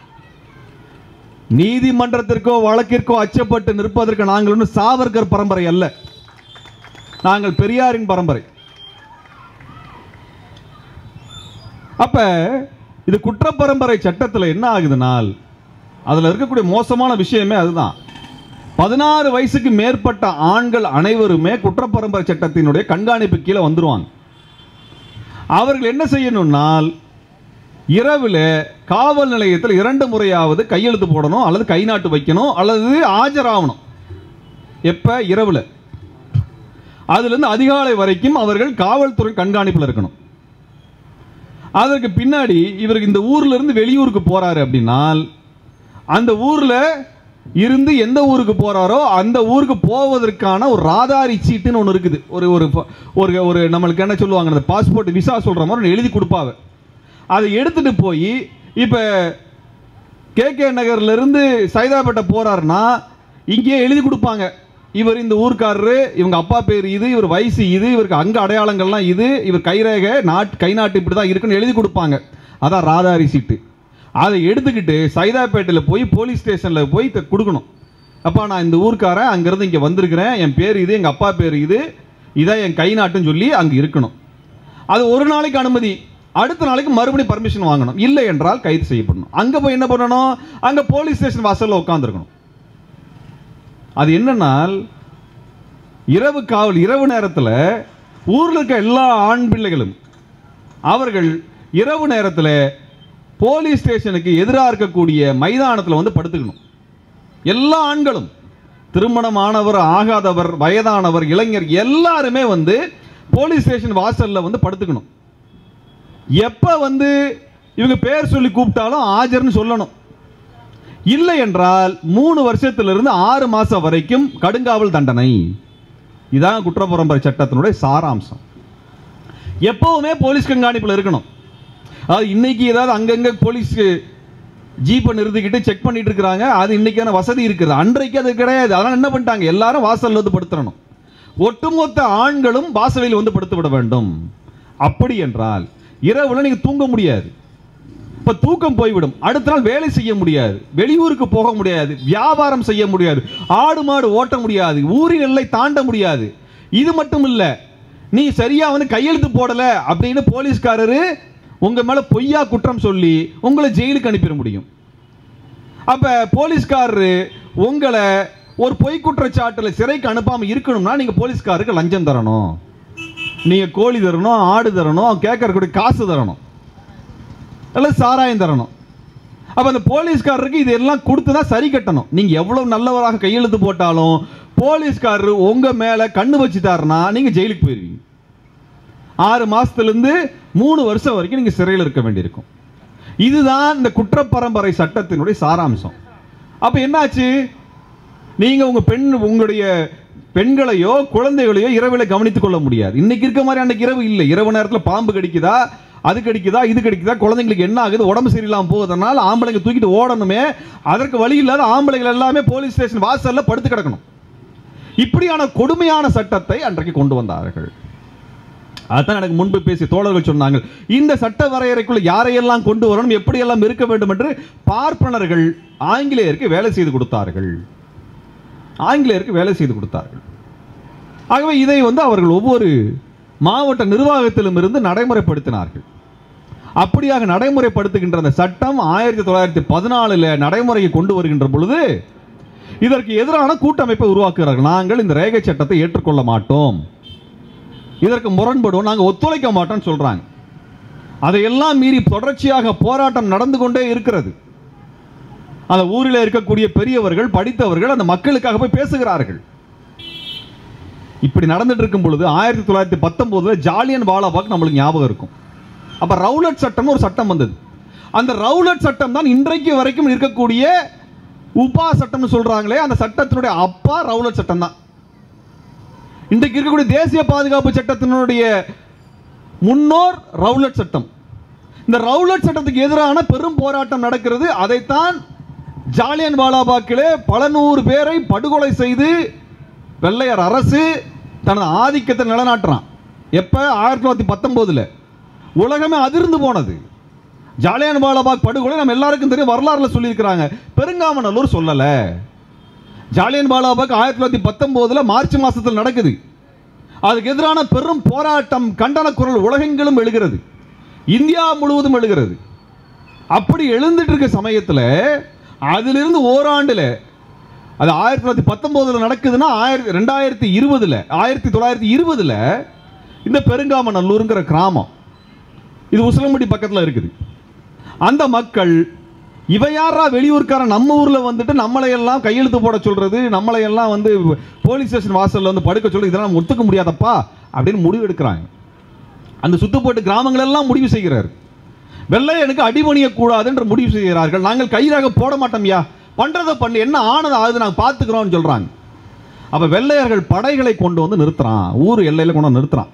நீதிமன்றத்திற்கோ வழக்கிற்கோ அச்சப்பட்டு நிற்பதற்கு நாங்கள் ஒன்றும் சாவர்கர் பரம்பரை அல்ல நாங்கள் பெரியாரின் பரம்பரை அப்ப இது குற்றப்பரம்பரை சட்டத்தில் என்ன ஆகுதுனால் அதுல இருக்கக்கூடிய மோசமான விஷயமே அதுதான் பதினாறு வயசுக்கு மேற்பட்ட ஆண்கள் அனைவருமே குற்றப்பரம்பரை சட்டத்தினுடைய கண்காணிப்பு கீழே வந்துருவாங்க அவர்கள் என்ன செய்யணும்னால் இரவில் காவல் நிலையத்தில் இரண்டு முறையாவது கையெழுத்து போடணும் அல்லது கை நாட்டு வைக்கணும் அல்லது ஆஜராகணும் எப்ப இரவில் அதுலேருந்து அதிகாலை வரைக்கும் அவர்கள் காவல்துறை கண்காணிப்பில் இருக்கணும் அதற்கு பின்னாடி இவருக்கு இந்த ஊர்ல இருந்து வெளியூருக்கு போறாரு அப்படின்னால் அந்த ஊர்ல இருந்து எந்த ஊருக்கு போறாரோ அந்த ஊருக்கு போவதற்கான ஒரு ராதாரி சீட்டுன்னு ஒன்று இருக்குது ஒரு ஒரு ப- ஒரு ஒரு நம்மளுக்கு என்ன சொல்லுவாங்க அந்த பாஸ்போர்ட் விசா சொல்ற மாதிரி ஒண்ணு எழுதி கொடுப்பாங்க அதை எடுத்துட்டு போய் இப்போ கே கே நகர்ல இருந்து சைதாப்பேட்டை போறாருன்னா இங்கேயே எழுதி கொடுப்பாங்க இவர் இந்த ஊர்க்காரரு இவங்க அப்பா பேர் இது இவர் வயசு இது இவருக்கு அங்க அடையாளங்கள்லாம் இது இவர் கைரேகை நாட் கை நாட்டு இப்படி தான் இருக்குன்னு எழுதி கொடுப்பாங்க அதான் ராதாரி சீட்டு அதை எடுத்துக்கிட்டு சைதாப்பேட்டையில் போய் போலீஸ் ஸ்டேஷனில் போய் த- கொடுக்கணும் அப்பா நான் இந்த ஊர்க்காரன் அங்கேருந்து இங்கே வந்திருக்கிறேன் என் பேர் இது எங்கள் அப்பா பேர் இது இதான் என் கை நாட்டுன்னு சொல்லி அங்கே இருக்கணும் அது ஒரு நாளைக்கு அனுமதி அடுத்த நாளைக்கு மறுபடியும் பர்மிஷன் வாங்கணும் இல்லை என்றால் கைது செய்யப்படணும் அங்கே போய் என்ன பண்ணணும் அங்கே போலீஸ் ஸ்டேஷன் வாசலில் உட்காந்துருக்கணும் அது என்னன்னால் இரவு காவல் இரவு நேரத்தில் ஊரில் இருக்க எல்லா ஆண் பிள்ளைகளும் அவர்கள் இரவு நேரத்தில் போலீஸ் ஸ்டேஷனுக்கு எதிராக இருக்கக்கூடிய மைதானத்தில் வந்து படுத்துக்கணும் எல்லா ஆண்களும் திருமணமானவர் ஆகாதவர் வயதானவர் இளைஞர் எல்லாருமே வந்து போலீஸ் ஸ்டேஷன் வாசல்ல வந்து படுத்துக்கணும் எப்ப வந்து இவங்க பேர் சொல்லி கூப்பிட்டாலும் ஆஜர்னு சொல்லணும் இல்லை என்றால் மூணு வருஷத்திலிருந்து ஆறு மாசம் வரைக்கும் கடுங்காவல் தண்டனை இதான் குற்றப்பரம்பரை சட்டத்தினுடைய சாராம்சம் எப்பவுமே போலீஸ் கண்காணிப்பில் இருக்கணும் அதாவது இன்னைக்கு ஏதாவது அங்கங்க போலீஸ் ஜீப்பை நிறுத்திக்கிட்டு செக் பண்ணிட்டு இருக்கிறாங்க அது இன்னைக்கான வசதி இருக்குது அன்றைக்கு அது கிடையாது அதனால என்ன பண்ணிட்டாங்க எல்லாரும் வாசல்ல வந்து படுத்துறணும் ஒட்டுமொத்த ஆண்களும் வாசலில் வந்து படுத்து விட வேண்டும் அப்படி என்றால் இரவுல நீங்க தூங்க முடியாது இப்ப தூக்கம் போய்விடும் அடுத்த நாள் வேலை செய்ய முடியாது வெளியூருக்கு போக முடியாது வியாபாரம் செய்ய முடியாது ஆடு மாடு ஓட்ட முடியாது ஊரின் எல்லை தாண்ட முடியாது இது மட்டும் இல்ல நீ சரியா வந்து கையெழுத்து போடல அப்படின்னு போலீஸ்காரரு உங்க மேல பொய்யா குற்றம் சொல்லி உங்களை ஜெயிலுக்கு அனுப்பிட முடியும் அப்ப போலீஸ்காரரு உங்களை ஒரு பொய் குற்றச்சாட்டுல சிறைக்கு அனுப்பாம இருக்கணும்னா நீங்க போலீஸ்காருக்கு லஞ்சம் தரணும் நீங்க கோழி தரணும் ஆடு தரணும் கேட்கறக்கூடிய காசு தரணும் அல்லது சாராயம் தரணும் அப்ப அந்த போலீஸ்காரருக்கு இதெல்லாம் கொடுத்து தான் சரி கட்டணும் நீங்க எவ்வளவு நல்லவராக கையெழுத்து போட்டாலும் போலீஸ்காரர் உங்க மேல கண்ணு வச்சுட்டாருன்னா நீங்க ஜெயிலுக்கு போயிருவீங்க ஆறு மாசத்துல இருந்து மூணு வருஷம் வரைக்கும் நீங்க சிறையில் இருக்க வேண்டியிருக்கும் இதுதான் இந்த குற்றப்பரம்பரை சட்டத்தினுடைய சாராம்சம் அப்ப என்னாச்சு நீங்க உங்க பெண் உங்களுடைய பெண்களையோ குழந்தைகளையோ இரவில கவனித்துக் கொள்ள முடியாது இன்னைக்கு இருக்க மாதிரி அன்னைக்கு இரவு இல்லை இரவு நேரத்துல பாம்பு கடிக்குதா அது கடிக்குதா இது கடிக்குதா குழந்தைங்களுக்கு என்ன ஆகுது உடம்பு சரியில்லாம போகுதுனால ஆம்பளைங்க தூக்கிட்டு ஓடணுமே அதற்கு வழி இல்லாத ஆம்பளைகள் எல்லாமே போலீஸ் ஸ்டேஷன் வாசல்ல படுத்து கிடக்கணும் இப்படியான கொடுமையான சட்டத்தை அன்றைக்கு கொண்டு வந்தார்கள் அதான் எனக்கு முன்பு பேசிய தோழர்கள் சொன்னாங்க இந்த சட்ட வரையறைக்குள்ள யாரையெல்லாம் கொண்டு வரணும் எப்படியெல்லாம் இருக்க வேண்டும் என்று பார்ப்பனர்கள் ஆங்கிலேயருக்கு வேலை செய்து கொடுத்தார்கள் ஆங்கிலேயருக்கு வேலை செய்து கொடுத்தார்கள் ஆகவே இதை வந்து அவர்கள் ஒவ்வொரு மாவட்ட நிர்வாகத்திலும் இருந்து நடைமுறைப்படுத்தினார்கள் அப்படியாக நடைமுறைப்படுத்துகின்ற அந்த சட்டம் ஆயிரத்தி தொள்ளாயிரத்தி பதினாலுல நடைமுறையை கொண்டு வருகின்ற பொழுது இதற்கு எதிரான கூட்டமைப்பை உருவாக்குகிறார்கள் நாங்கள் இந்த ரேகை சட்டத்தை ஏற்றுக்கொள்ள மாட்டோம் இதற்கு முரண்படுவோம் நாங்கள் ஒத்துழைக்க மாட்டோம்னு சொல்றாங்க அதையெல்லாம் மீறி தொடர்ச்சியாக போராட்டம் நடந்து கொண்டே இருக்கிறது அந்த ஊரில் இருக்கக்கூடிய பெரியவர்கள் படித்தவர்கள் அந்த மக்களுக்காக போய் பேசுகிறார்கள் இப்படி நடந்துட்டு இருக்கும் பொழுது ஆயிரத்தி தொள்ளாயிரத்தி பத்தொன்பதுல ஜாலியன் வாலாபாக் நம்மளுக்கு ஞாபகம் இருக்கும் அப்ப ரவுலட் சட்டம்னு ஒரு சட்டம் வந்தது அந்த ரவுலட் சட்டம் தான் இன்றைக்கு வரைக்கும் இருக்கக்கூடிய உபா சட்டம்னு சொல்றாங்களே அந்த சட்டத்தினுடைய அப்பா ரவுலட் சட்டம் தான் இன்றைக்கு இருக்கக்கூடிய தேசிய பாதுகாப்பு சட்டத்தினுடைய முன்னோர் ரவுலட் சட்டம் இந்த ரவுலட் சட்டத்துக்கு எதிரான பெரும் போராட்டம் நடக்கிறது அதைத்தான் ஜாலியன் வாலாபாக்கிலே பல நூறு பேரை படுகொலை செய்து வெள்ளையர் அரசு தனது ஆதிக்கத்தை நிலைநாட்டுறான் எப்ப ஆயிரத்தி தொள்ளாயிரத்தி பத்தொன்பதுல உலகமே அதிர்ந்து போனது ஜாலியன் வாலாபாக் படுகொலை நம்ம எல்லாருக்கும் தெரியும் வரலாறுல சொல்லியிருக்கிறாங்க பெருங்காமநல்லூர் சொல்லல ஜாலியன் வாலாபாக் ஆயிரத்தி தொள்ளாயிரத்தி பத்தொன்பதுல மார்ச் மாசத்தில் நடக்குது அதுக்கு எதிரான பெரும் போராட்டம் கண்டன குரல் உலகெங்கிலும் எழுகிறது இந்தியா முழுவதும் எழுகிறது அப்படி எழுந்துட்டு இருக்க சமயத்தில் அதிலிருந்து ஓராண்டுல அது ஆயிரத்தி தொள்ளாயிரத்தி பத்தொன்பதுல நடக்குதுன்னா ஆயிரத்தி ரெண்டாயிரத்தி இருபதுல ஆயிரத்தி தொள்ளாயிரத்தி இருபதுல இந்த பெருங்காமநல்லூருங்கிற கிராமம் இது உசிலம்பட்டி பக்கத்தில் இருக்குது அந்த மக்கள் இவ யாரா வெளியூர்காரன் நம்ம ஊர்ல வந்துட்டு நம்மளை எல்லாம் கையெழுத்து போட சொல்றது நம்மளை எல்லாம் வந்து போலீஸ் ஸ்டேஷன் வாசல்ல வந்து படுக்க சொல்றது இதெல்லாம் நம்ம ஒத்துக்க முடியாதப்பா அப்படின்னு முடிவு எடுக்கிறாங்க அந்த சுத்துப்போட்டு கிராமங்கள் எல்லாம் முடிவு செய்கிறார் வெள்ளையனுக்கு அடிபணிய கூடாதுன்ற முடிவு செய்கிறார்கள் நாங்கள் கைதாக போட மாட்டோம்யா பண்றதை பண்ணி என்ன ஆனது ஆகுது நாங்கள் பார்த்துக்கிறோம்னு சொல்றாங்க அப்ப வெள்ளையர்கள் படைகளை கொண்டு வந்து நிறுத்துறான் ஊர் எல்லையில கொண்டு வந்து நிறுத்துறான்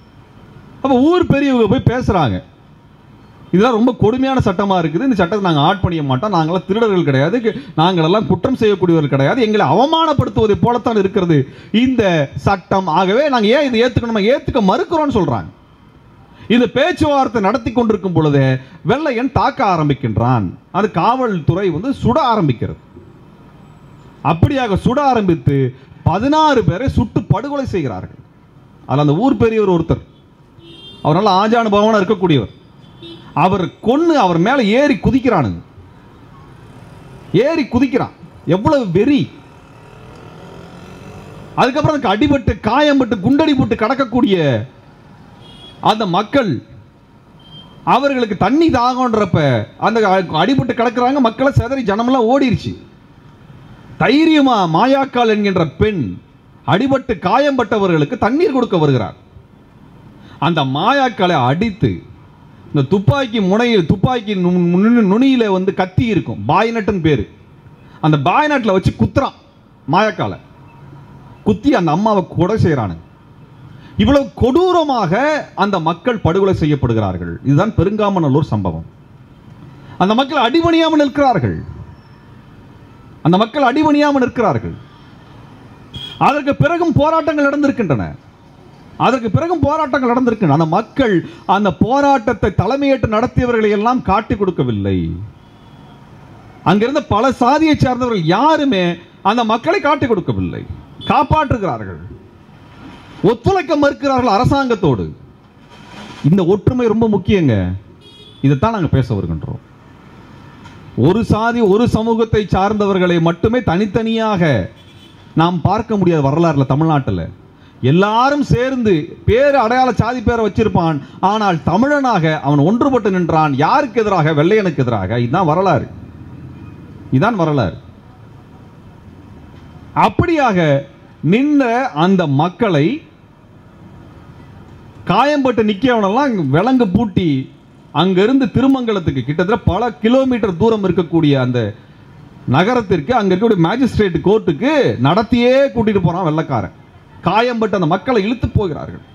அப்ப ஊர் பெரியவங்க போய் பேசுறாங்க இதெல்லாம் ரொம்ப கொடுமையான சட்டமா இருக்குது இந்த சட்டத்தை நாங்கள் ஆட் பண்ணிய மாட்டோம் நாங்களாம் திருடர்கள் கிடையாது கு- நாங்களெல்லாம் குற்றம் செய்யக்கூடியவர்கள் கிடையாது எங்களை அவமானப்படுத்துவதை போலத்தான் இருக்கிறது இந்த சட்டம் ஆகவே நாங்கள் ஏன் இதை ஏத்துக்கணுமா ஏத்துக்க மறுக்கிறோம்னு சொல்றாங்க இந்த பேச்சுவார்த்தை நடத்தி கொண்டிருக்கும் பொழுது வெள்ளையன் தாக்க ஆரம்பிக்கின்றான் அது காவல்துறை வந்து சுட ஆரம்பிக்கிறது அப்படியாக சுட ஆரம்பித்து பதினாறு பேரை சுட்டு படுகொலை செய்கிறார்கள் அதில் அந்த ஊர் பெரியவர் ஒருத்தர் அவர் நல்ல ஆஜானுபவமான இருக்கக்கூடியவர் அவர் கொன்னு அவர் மேலே ஏறி குதிக்கிறானுங்க ஏறி குதிக்கிறான் எவ்வளவு வெறி அதுக்கப்புறம் அதுக்கு அடிபட்டு காயம்பட்டு குண்டடி போட்டு கடக்கக்கூடிய அந்த மக்கள் அவர்களுக்கு தண்ணி தாகன்றப்ப அந்த அ- அடிபட்டு கிடக்குறாங்க மக்களை செதறி ஜனமெல்லாம் ஓடிருச்சு தைரியமா மாயாக்கால் என்கின்ற பெண் அடிபட்டு காயம்பட்டவர்களுக்கு தண்ணீர் கொடுக்க வருகிறார் அந்த மாயாக்களை அடித்து இந்த துப்பாக்கி முனையில் துப்பாக்கி நு- நு- நுனியில வந்து கத்தி இருக்கும் பாய்நட்டுன்னு பேரு அந்த பாய்நட்டில் வச்சு குத்துறான் மாயாக்காலை குத்தி அந்த அம்மாவை கொலை செய்கிறானுங்க இவ்வளவு கொடூரமாக அந்த மக்கள் படுகொலை செய்யப்படுகிறார்கள் இதுதான் பெருங்காமநல்லூர் சம்பவம் அந்த மக்கள் அடிபணியாமல் நிற்கிறார்கள் அந்த மக்கள் அடிபணியாமல் நிற்கிறார்கள் அதற்கு பிறகும் போராட்டங்கள் நடந்திருக்கின்றன அதற்கு பிறகும் போராட்டங்கள் நடந்திருக்கின்றன அந்த மக்கள் அந்த போராட்டத்தை தலைமையேற்று நடத்தியவர்களை எல்லாம் காட்டி கொடுக்கவில்லை அங்கிருந்த பல சாதியை சார்ந்தவர்கள் யாருமே அந்த மக்களை காட்டி கொடுக்கவில்லை காப்பாற்றுகிறார்கள் ஒத்துழைக்க மறுக்கிறார்கள் அரசாங்கத்தோடு இந்த ஒற்றுமை ரொம்ப முக்கியங்க இதைத்தான் நாங்கள் பேச வருகின்றோம் ஒரு சாதி ஒரு சமூகத்தை சார்ந்தவர்களை மட்டுமே தனித்தனியாக நாம் பார்க்க முடியாத வரலாறுல தமிழ்நாட்டில் எல்லாரும் சேர்ந்து பேர் அடையாள சாதி பேரை வச்சிருப்பான் ஆனால் தமிழனாக அவன் ஒன்றுபட்டு நின்றான் யாருக்கு எதிராக வெள்ளையனுக்கு எதிராக இதுதான் வரலாறு இதுதான் வரலாறு அப்படியாக நின்ற அந்த மக்களை காயம்பட்டு நிற்கவனெல்லாம் விலங்கு பூட்டி அங்கிருந்து திருமங்கலத்துக்கு கிட்டத்தட்ட பல கிலோமீட்டர் தூரம் இருக்கக்கூடிய அந்த நகரத்திற்கு அங்க இருக்கக்கூடிய மேஜிஸ்ட்ரேட் கோர்ட்டுக்கு நடத்தியே கூட்டிட்டு போறான் வெள்ளக்காரன் காயம்பட்டு அந்த மக்களை இழுத்து போகிறார்கள்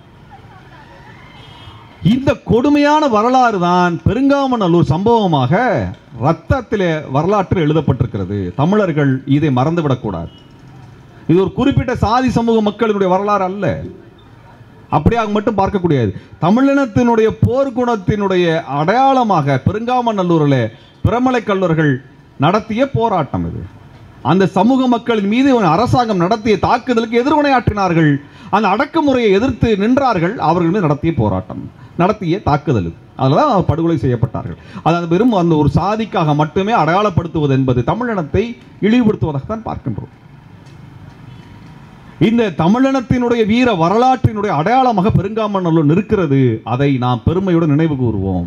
இந்த கொடுமையான வரலாறு தான் பெருங்காமநல்லூர் சம்பவமாக ரத்தத்திலே வரலாற்றில் எழுதப்பட்டிருக்கிறது தமிழர்கள் இதை மறந்துவிடக்கூடாது இது ஒரு குறிப்பிட்ட சாதி சமூக மக்களினுடைய வரலாறு அல்ல அப்படியாக மட்டும் பார்க்கக்கூடியது தமிழினத்தினுடைய போர்க்குணத்தினுடைய அடையாளமாக பெருங்காமநல்லூரில் பிரமலை கல்லூர்கள் நடத்திய போராட்டம் இது அந்த சமூக மக்களின் மீது அரசாங்கம் நடத்திய தாக்குதலுக்கு எதிர்வினையாற்றினார்கள் அந்த அடக்குமுறையை எதிர்த்து நின்றார்கள் அவர்கள் மீது நடத்திய போராட்டம் நடத்திய தாக்குதல் இது. அதில் தான் படுகொலை செய்யப்பட்டார்கள் அதாவது வெறும் அந்த ஒரு சாதிக்காக மட்டுமே அடையாளப்படுத்துவது என்பது தமிழினத்தை இழிவுபடுத்துவதாகத்தான் பார்க்கின்றோம் இந்த தமிழினத்தினுடைய வீர வரலாற்றினுடைய அடையாளமாக பெருங்காமநல்லூர் நிற்கிறது அதை நாம் பெருமையுடன் நினைவு கூறுவோம்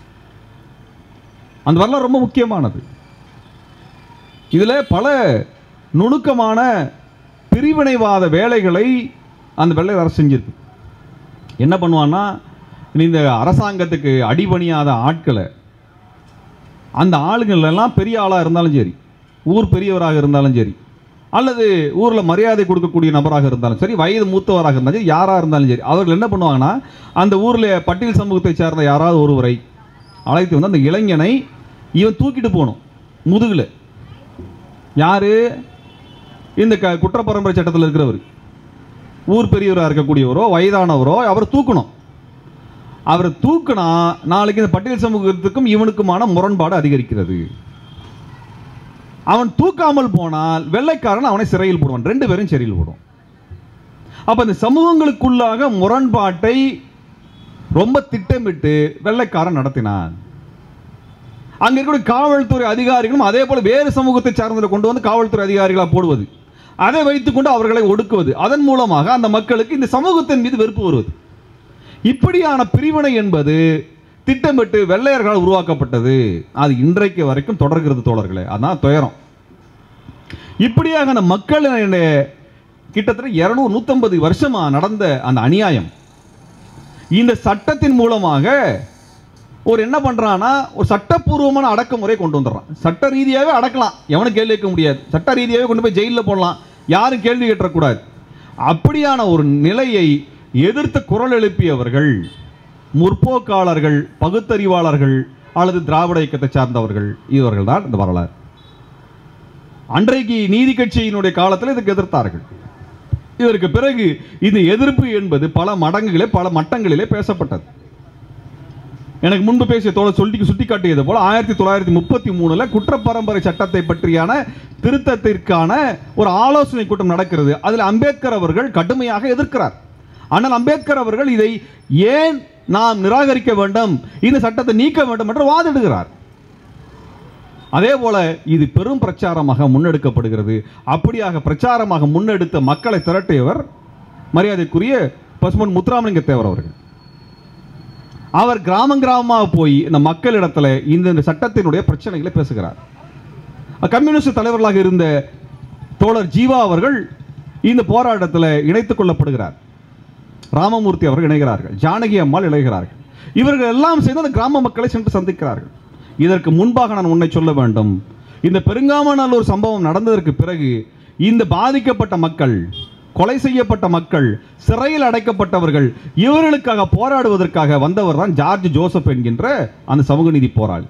அந்த வரலாறு ரொம்ப முக்கியமானது இதுல பல நுணுக்கமான பிரிவினைவாத வேலைகளை அந்த வெள்ளை அரசு செஞ்சிருக்கு என்ன பண்ணுவான்னா இந்த அரசாங்கத்துக்கு அடிபணியாத ஆட்களை அந்த ஆளுங்கள் எல்லாம் பெரிய ஆளாக இருந்தாலும் சரி ஊர் பெரியவராக இருந்தாலும் சரி அல்லது ஊரில் மரியாதை கொடுக்கக்கூடிய நபராக இருந்தாலும் சரி வயது மூத்தவராக இருந்தாலும் சரி யாராக இருந்தாலும் சரி அவர்கள் என்ன பண்ணுவாங்கன்னா அந்த ஊரில் பட்டியல் சமூகத்தை சார்ந்த யாராவது ஒருவரை அழைத்து வந்து அந்த இளைஞனை இவன் தூக்கிட்டு போகணும் முதுகில் யாரு இந்த க குற்றப்பரம்பரை சட்டத்தில் இருக்கிறவர் ஊர் பெரியவராக இருக்கக்கூடியவரோ வயதானவரோ அவர் தூக்கணும் அவரை தூக்கினா நாளைக்கு இந்த பட்டியல் சமூகத்துக்கும் இவனுக்குமான முரண்பாடு அதிகரிக்கிறது அவன் தூக்காமல் போனால் வெள்ளைக்காரன் அவனை சிறையில் போடுவான் ரெண்டு பேரும் சிறையில் போடுவான் அப்ப இந்த சமூகங்களுக்குள்ளாக முரண்பாட்டை ரொம்ப திட்டமிட்டு வெள்ளைக்காரன் நடத்தினான் அங்க இருக்கக்கூடிய காவல்துறை அதிகாரிகளும் அதே போல வேறு சமூகத்தை சார்ந்தவரை கொண்டு வந்து காவல்துறை அதிகாரிகளாக போடுவது அதை வைத்துக்கொண்டு அவர்களை ஒடுக்குவது அதன் மூலமாக அந்த மக்களுக்கு இந்த சமூகத்தின் மீது வெறுப்பு வருவது இப்படியான பிரிவினை என்பது திட்டமிட்டு வெள்ளையர்களால் உருவாக்கப்பட்டது அது இன்றைக்கு வரைக்கும் தொடர்கிறது தோழர்களே அதான் துயரம் இப்படியாக அந்த மக்களினுடைய கிட்டத்தட்ட இருநூறு நூற்றம்பது வருஷமா நடந்த அந்த அநியாயம் இந்த சட்டத்தின் மூலமாக ஒரு என்ன பண்றான்னா ஒரு சட்டப்பூர்வமான அடக்குமுறை கொண்டு வந்துடுறான் சட்ட ரீதியாகவே அடக்கலாம் எவனும் கேள்வி கேட்க முடியாது சட்ட ரீதியாகவே கொண்டு போய் ஜெயிலில் போடலாம் யாரும் கேள்வி கேட்டக்கூடாது அப்படியான ஒரு நிலையை எதிர்த்து குரல் எழுப்பியவர்கள் முற்போக்காளர்கள் பகுத்தறிவாளர்கள் அல்லது திராவிட இயக்கத்தை சார்ந்தவர்கள் இவர்கள் தான் இந்த வரலாறு அன்றைக்கு நீதி கட்சியினுடைய காலத்தில் இதுக்கு எதிர்த்தார்கள் இதற்கு பிறகு இந்த எதிர்ப்பு என்பது பல மடங்குகளே பல மட்டங்களிலே பேசப்பட்டது எனக்கு முன்பு பேசிய தோழர் சொல்லி சுட்டிக்காட்டியது போல ஆயிரத்தி தொள்ளாயிரத்தி முப்பத்தி மூணுல குற்றப்பரம்பரை சட்டத்தை பற்றியான திருத்தத்திற்கான ஒரு ஆலோசனை கூட்டம் நடக்கிறது அதில் அம்பேத்கர் அவர்கள் கடுமையாக எதிர்க்கிறார் ஆனால் அம்பேத்கர் அவர்கள் இதை ஏன் நாம் நிராகரிக்க வேண்டும் இந்த சட்டத்தை நீக்க வேண்டும் என்று வாதிடுகிறார் அதே போல இது பெரும் பிரச்சாரமாக முன்னெடுக்கப்படுகிறது அப்படியாக பிரச்சாரமாக முன்னெடுத்த மக்களை திரட்டியவர் மரியாதைக்குரிய பசுமன் முத்துராமலிங்க தேவர் அவர்கள் அவர் கிராமம் கிராமமாக போய் இந்த மக்களிடத்துல இந்த இந்த சட்டத்தினுடைய பிரச்சனைகளை பேசுகிறார் கம்யூனிஸ்ட் தலைவர்களாக இருந்த தோழர் ஜீவா அவர்கள் இந்த போராட்டத்தில் இணைத்துக் கொள்ளப்படுகிறார் ராமமூர்த்தி அவர்கள் இணைகிறார்கள் ஜானகி அம்மாள் இணைகிறார்கள் இவர்கள் எல்லாம் சேர்ந்து அந்த கிராம மக்களை சென்று சந்திக்கிறார்கள் இதற்கு முன்பாக நான் உன்னை சொல்ல வேண்டும் இந்த பெருங்காமநல்லூர் சம்பவம் நடந்ததற்கு பிறகு இந்த பாதிக்கப்பட்ட மக்கள் கொலை செய்யப்பட்ட மக்கள் சிறையில் அடைக்கப்பட்டவர்கள் இவர்களுக்காக போராடுவதற்காக வந்தவர் தான் ஜார்ஜ் ஜோசப் என்கின்ற அந்த சமூக நீதி போராளி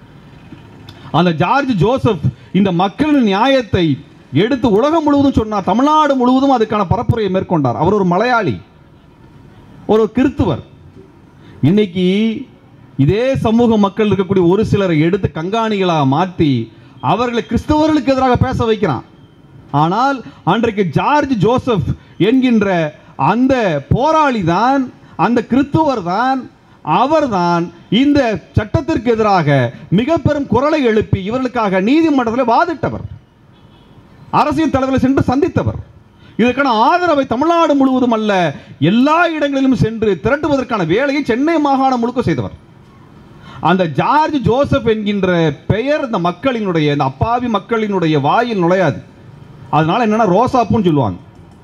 அந்த ஜார்ஜ் ஜோசப் இந்த மக்களின் நியாயத்தை எடுத்து உலகம் முழுவதும் சொன்னார் தமிழ்நாடு முழுவதும் அதுக்கான பரப்புரையை மேற்கொண்டார் அவர் ஒரு மலையாளி ஒரு கிறித்துவர் இன்னைக்கு இதே சமூக மக்கள் இருக்கக்கூடிய ஒரு சிலரை எடுத்து கண்காணிகளாக மாற்றி அவர்களை கிறிஸ்தவர்களுக்கு எதிராக பேச வைக்கிறான் ஆனால் அன்றைக்கு ஜார்ஜ் ஜோசப் என்கின்ற அந்த போராளி தான் அந்த கிறிஸ்துவர் தான் அவர்தான் இந்த சட்டத்திற்கு எதிராக மிக பெரும் குரலை எழுப்பி இவர்களுக்காக நீதிமன்றத்தில் வாதிட்டவர் அரசியல் தலைவர்களை சென்று சந்தித்தவர் இதற்கான ஆதரவை தமிழ்நாடு முழுவதும் அல்ல எல்லா இடங்களிலும் சென்று திரட்டுவதற்கான வேலையை சென்னை மாகாணம் முழுக்க செய்தவர் அந்த ஜார்ஜ் ஜோசப் என்கின்ற பெயர் இந்த மக்களினுடைய இந்த அப்பாவி மக்களினுடைய வாயில் நுழையாது அதனால என்னன்னா ரோசாப்புன்னு சொல்லுவாங்க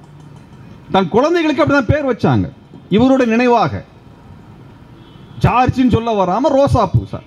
தன் குழந்தைகளுக்கு அப்படிதான் பேர் வச்சாங்க இவருடைய நினைவாக ஜார்ஜின்னு சொல்ல வராம ரோசாப்பூ சார்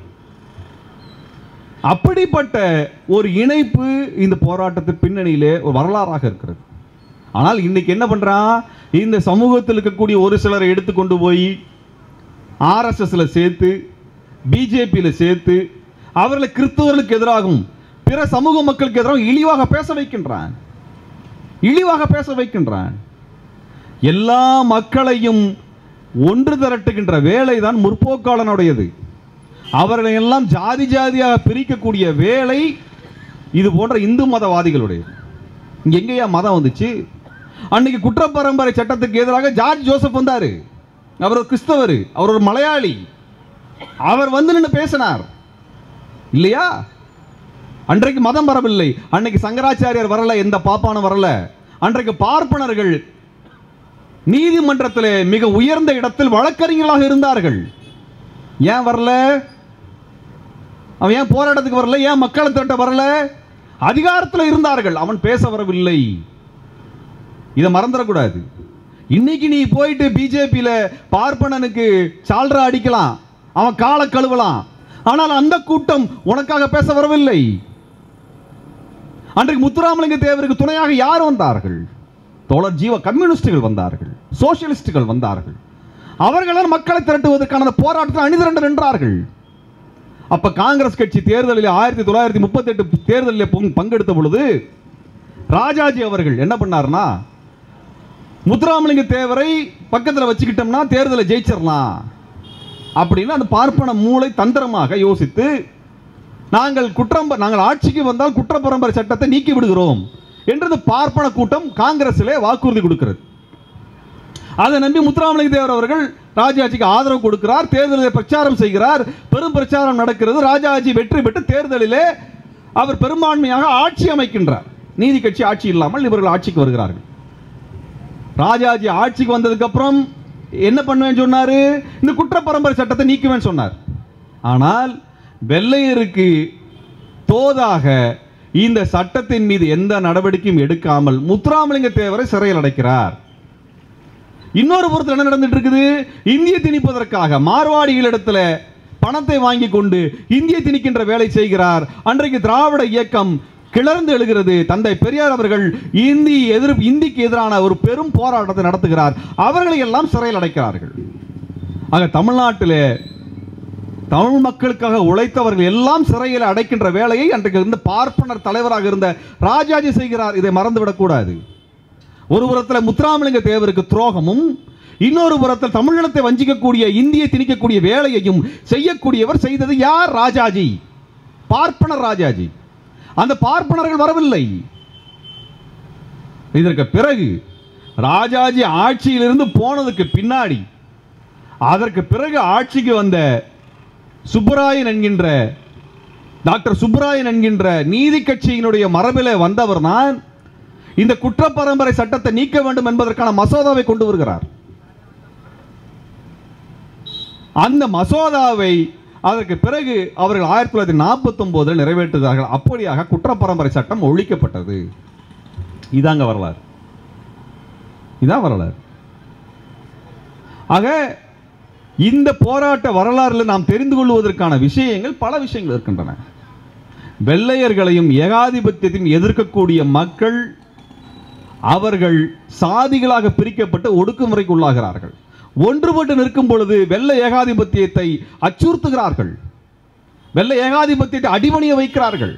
அப்படிப்பட்ட ஒரு இணைப்பு இந்த போராட்டத்தின் பின்னணியிலே ஒரு வரலாறாக இருக்கிறது ஆனால் இன்னைக்கு என்ன பண்றான் இந்த சமூகத்தில் இருக்கக்கூடிய ஒரு சிலரை எடுத்துக்கொண்டு போய் ஆர்எஸ்எஸ்ல சேர்த்து பிஜேபியில் சேர்த்து அவர்களை கிறிஸ்தவர்களுக்கு எதிராகவும் பிற சமூக மக்களுக்கு எதிராகவும் இழிவாக பேச வைக்கின்றான் இழிவாக பேச வைக்கின்றான் எல்லா மக்களையும் ஒன்று திரட்டுகின்ற வேலை தான் முற்போக்காளனுடையது அவர்களை எல்லாம் ஜாதி ஜாதியாக பிரிக்கக்கூடிய வேலை இது போன்ற இந்து மதவாதிகளுடையது இங்க எங்கேயா மதம் வந்துச்சு அன்னைக்கு குற்றப்பரம்பரை சட்டத்துக்கு எதிராக ஜார்ஜ் ஜோசப் வந்தாரு அவர் ஒரு கிறிஸ்தவர் அவர் ஒரு மலையாளி அவர் வந்து நின்று பேசினார் இல்லையா அன்றைக்கு மதம் வரவில்லை அன்னைக்கு சங்கராச்சாரியார் வரல எந்த பாப்பானும் வரல அன்றைக்கு பார்ப்பனர்கள் நீதிமன்றத்தில் மிக உயர்ந்த இடத்தில் வழக்கறிஞர்களாக இருந்தார்கள் ஏன் வரல அவன் ஏன் போராட்டத்துக்கு வரல ஏன் மக்களை திரட்ட வரல அதிகாரத்தில் இருந்தார்கள் அவன் பேச வரவில்லை இதை மறந்துடக்கூடாது இன்னைக்கு நீ போயிட்டு பிஜேபியில பார்ப்பனனுக்கு சால்ரா அடிக்கலாம் அவன் காலை கழுவலாம் ஆனால் அந்த கூட்டம் உனக்காக பேச வரவில்லை அன்றைக்கு முத்துராமலிங்க தேவருக்கு துணையாக யார் வந்தார்கள் தோழர் ஜீவ கம்யூனிஸ்டுகள் வந்தார்கள் சோசியலிஸ்டுகள் வந்தார்கள் அவர்களால் மக்களை திரட்டுவதற்கான அந்த போராட்டத்தில் அணிதிரண்டு நின்றார்கள் அப்ப காங்கிரஸ் கட்சி தேர்தலில் ஆயிரத்தி தொள்ளாயிரத்தி முப்பத்தி எட்டு தேர்தலில் பங்கு- பங்கெடுத்த பொழுது ராஜாஜி அவர்கள் என்ன பண்ணார்னா முத்துராமலிங்க தேவரை பக்கத்தில் வச்சுக்கிட்டோம்னா தேர்தலை ஜெயிச்சிடலாம் அப்படின்னு அந்த பார்ப்பன மூளை தந்திரமாக யோசித்து நாங்கள் குற்றம் நாங்கள் ஆட்சிக்கு வந்தால் குற்ற பரம்பரை சட்டத்தை நீக்கி விடுகிறோம் என்று இந்த பார்ப்பன கூட்டம் காங்கிரஸிலே வாக்குறுதி கொடுக்கிறது அதை நம்பி முத்துராமலிங்க தேவர் அவர்கள் ராஜாஜிக்கு ஆதரவு கொடுக்கிறார் தேர்தலில் பிரச்சாரம் செய்கிறார் பெரும் பிரச்சாரம் நடக்கிறது ராஜாஜி வெற்றி பெற்று தேர்தலிலே அவர் பெரும்பான்மையாக ஆட்சி அமைக்கின்றார் நீதி கட்சி ஆட்சி இல்லாமல் இவர்கள் ஆட்சிக்கு வருகிறார்கள் ராஜாஜி ஆட்சிக்கு வந்ததுக்கு அப்புறம் என்ன பண்ணுவேன்னு சொன்னாரு இந்த குற்ற பரம்பரை சட்டத்தை நீக்குவேன்னு சொன்னார் ஆனால் வெள்ளையருக்கு தோதாக இந்த சட்டத்தின் மீது எந்த நடவடிக்கையும் எடுக்காமல் முத்துராமலிங்க தேவரை சிறையில் அடைக்கிறார் இன்னொரு புறத்தில் என்ன நடந்துட்டு இருக்குது இந்திய திணிப்பதற்காக மார்வாடிகளிடத்துல பணத்தை வாங்கி கொண்டு இந்திய திணிக்கின்ற வேலை செய்கிறார் அன்றைக்கு திராவிட இயக்கம் கிளர்ந்து எழுகிறது தந்தை பெரியார் அவர்கள் இந்தி எதிர் இந்திக்கு எதிரான ஒரு பெரும் போராட்டத்தை நடத்துகிறார் அவர்களை எல்லாம் சிறையில் அடைக்கிறார்கள் ஆக தமிழ்நாட்டிலே தமிழ் மக்களுக்காக உழைத்தவர்கள் எல்லாம் சிறையில் அடைக்கின்ற வேலையை அன்றைக்கு இருந்த பார்ப்பனர் தலைவராக இருந்த ராஜாஜி செய்கிறார் இதை மறந்துவிடக் கூடாது ஒரு புறத்தில் முத்துராமலிங்க தேவருக்கு துரோகமும் இன்னொரு புறத்தில் தமிழினத்தை வஞ்சிக்கக்கூடிய இந்தியை திணிக்கக்கூடிய வேலையையும் செய்யக்கூடியவர் செய்தது யார் ராஜாஜி பார்ப்பனர் ராஜாஜி அந்த பார்ப்பனர்கள் வரவில்லை இதற்கு பிறகு ராஜாஜி ஆட்சியிலிருந்து போனதுக்கு பின்னாடி அதற்கு பிறகு ஆட்சிக்கு வந்த சுப்பராயன் என்கின்ற டாக்டர் சுப்பராயன் என்கின்ற நீதி கட்சியினுடைய மரபிலே வந்தவர் தான் இந்த குற்ற பரம்பரை சட்டத்தை நீக்க வேண்டும் என்பதற்கான மசோதாவை கொண்டு வருகிறார் அந்த மசோதாவை அதற்கு பிறகு அவர்கள் ஆயிரத்தி தொள்ளாயிரத்தி நாற்பத்தி ஒன்பதில் நிறைவேற்றுகிறார்கள் அப்படியாக குற்ற பரம்பரை சட்டம் ஒழிக்கப்பட்டது இதாங்க வரலாறு இதான் வரலாறு ஆக இந்த போராட்ட வரலாறுல நாம் தெரிந்து கொள்வதற்கான விஷயங்கள் பல விஷயங்கள் இருக்கின்றன வெள்ளையர்களையும் ஏகாதிபத்தியத்தையும் எதிர்க்கக்கூடிய மக்கள் அவர்கள் சாதிகளாக பிரிக்கப்பட்டு ஒடுக்குமுறைக்கு உள்ளாகிறார்கள் ஒன்றுபட்டு நிற்கும் பொழுது வெள்ளை ஏகாதிபத்தியத்தை அச்சுறுத்துகிறார்கள் வெள்ளை ஏகாதிபத்தியத்தை அடிமணிய வைக்கிறார்கள்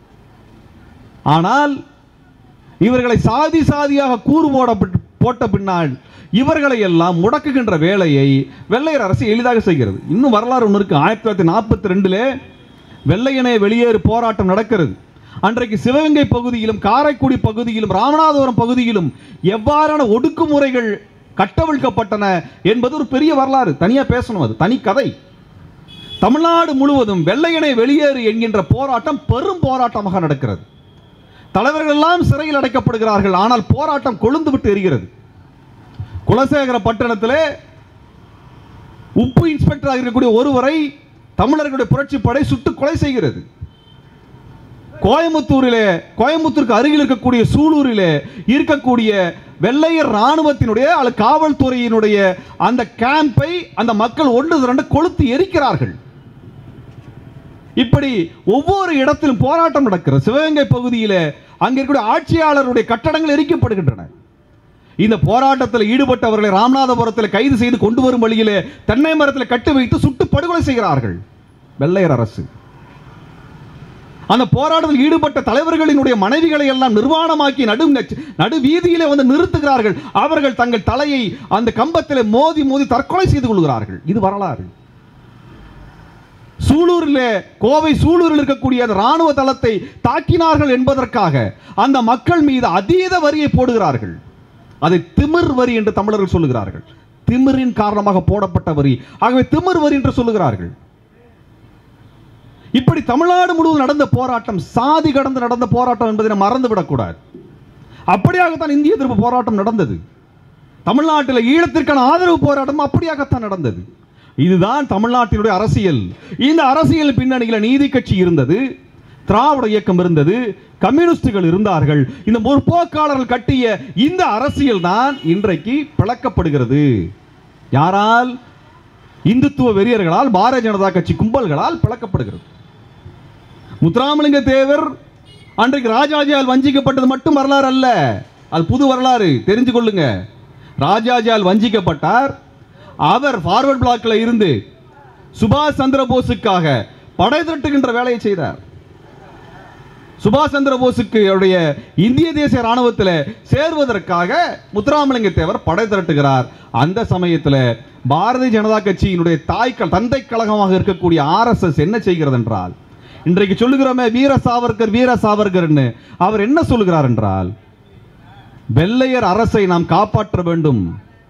ஆனால் இவர்களை சாதி சாதியாக கூறு போடப்பட்டு போட்ட பின்னால் இவர்களை எல்லாம் முடக்குகின்ற வேலையை வெள்ளையர் அரசு எளிதாக செய்கிறது இன்னும் வரலாறு ஒன்று இருக்கு ஆயிரத்தி தொள்ளாயிரத்தி நாற்பத்தி ரெண்டுல வெள்ளையனே வெளியேறு போராட்டம் நடக்கிறது அன்றைக்கு சிவகங்கை பகுதியிலும் காரைக்குடி பகுதியிலும் ராமநாதபுரம் பகுதியிலும் எவ்வாறான ஒடுக்குமுறைகள் கட்டவிழ்க்கப்பட்டன என்பது ஒரு பெரிய வரலாறு தனியா பேசணும் அது தனி கதை தமிழ்நாடு முழுவதும் வெள்ளையனை வெளியேறு என்கின்ற போராட்டம் பெரும் போராட்டமாக நடக்கிறது தலைவர்கள் எல்லாம் சிறையில் அடைக்கப்படுகிறார்கள் ஆனால் போராட்டம் கொழுந்து விட்டு எரிகிறது குலசேகர பட்டணத்திலே உப்பு இன்ஸ்பெக்டராக இருக்கக்கூடிய ஒருவரை தமிழர்களுடைய புரட்சி படை சுட்டு கொலை செய்கிறது கோயம்புத்தூரிலே கோயம்புத்தூருக்கு அருகில் இருக்கக்கூடிய சூலூரிலே இருக்கக்கூடிய வெள்ளையர் ராணுவத்தினுடைய அல்லது காவல்துறையினுடைய அந்த கேம்பை அந்த மக்கள் ஒன்று திரண்டு கொளுத்து எரிக்கிறார்கள் இப்படி ஒவ்வொரு இடத்திலும் போராட்டம் நடக்கிறது சிவகங்கை பகுதியில் அங்கே இருக்கக்கூடிய ஆட்சியாளருடைய கட்டடங்கள் எரிக்கப்படுகின்றன இந்த போராட்டத்தில் ஈடுபட்டவர்களை ராமநாதபுரத்தில் கைது செய்து கொண்டு வரும் வழியிலே தென்னை மரத்தில் கட்டி வைத்து சுட்டு படுகொலை செய்கிறார்கள் வெள்ளையர் அரசு அந்த போராட்டத்தில் ஈடுபட்ட தலைவர்களினுடைய மனைவிகளை எல்லாம் நிர்வாணமாக்கி நடு நடு வீதியிலே வந்து நிறுத்துகிறார்கள் அவர்கள் தங்கள் தலையை அந்த கம்பத்திலே மோதி மோதி தற்கொலை செய்து கொள்கிறார்கள் இது வரலாறு சூலூரிலே கோவை சூலூரில் இருக்கக்கூடிய அந்த ராணுவ தளத்தை தாக்கினார்கள் என்பதற்காக அந்த மக்கள் மீது அதீத வரியை போடுகிறார்கள் அதை திமிர் வரி என்று தமிழர்கள் சொல்லுகிறார்கள் திமிரின் காரணமாக போடப்பட்ட வரி ஆகவே திமிர் வரி என்று சொல்லுகிறார்கள் இப்படி தமிழ்நாடு முழுவதும் நடந்த போராட்டம் சாதி கடந்து நடந்த போராட்டம் என்பதை நாம் மறந்துவிடக்கூடாது அப்படியாகத்தான் இந்திய எதிர்ப்பு போராட்டம் நடந்தது தமிழ்நாட்டில் ஈழத்திற்கான ஆதரவு போராட்டம் அப்படியாகத்தான் நடந்தது இதுதான் தமிழ்நாட்டினுடைய அரசியல் இந்த அரசியல் பின்னணியில் நீதி கட்சி இருந்தது திராவிட இயக்கம் இருந்தது கம்யூனிஸ்டுகள் இருந்தார்கள் இந்த முற்போக்காளர்கள் கட்டிய இந்த அரசியல் தான் இன்றைக்கு பிளக்கப்படுகிறது யாரால் இந்துத்துவ வெறியர்களால் பாரதிய ஜனதா கட்சி கும்பல்களால் பிளக்கப்படுகிறது முத்துராமலிங்க தேவர் அன்றைக்கு ராஜாஜியால் வஞ்சிக்கப்பட்டது மட்டும் வரலாறு அல்ல அது புது வரலாறு தெரிஞ்சு கொள்ளுங்க ராஜாஜியால் வஞ்சிக்கப்பட்டார் அவர் ஃபார்வர்ட் பிளாக்ல இருந்து சுபாஷ் சந்திர போஸுக்காக படை திரட்டுகின்ற வேலையை செய்தார் சுபாஷ் சந்திர போஸுக்கு அவருடைய இந்திய தேசிய ராணுவத்தில் சேர்வதற்காக முத்துராமலிங்க தேவர் படை திரட்டுகிறார் அந்த சமயத்தில் பாரதிய ஜனதா கட்சியினுடைய தாய்க்கள் தந்தை கழகமாக இருக்கக்கூடிய ஆர்எஸ்எஸ் என்ன செய்கிறது என்றால் இன்றைக்கு சொல்லுகிறோமே வீர சாவர்கர் வீர சாவர்கர்னு அவர் என்ன சொல்லுகிறார் என்றால் வெள்ளையர் அரசை நாம் காப்பாற்ற வேண்டும்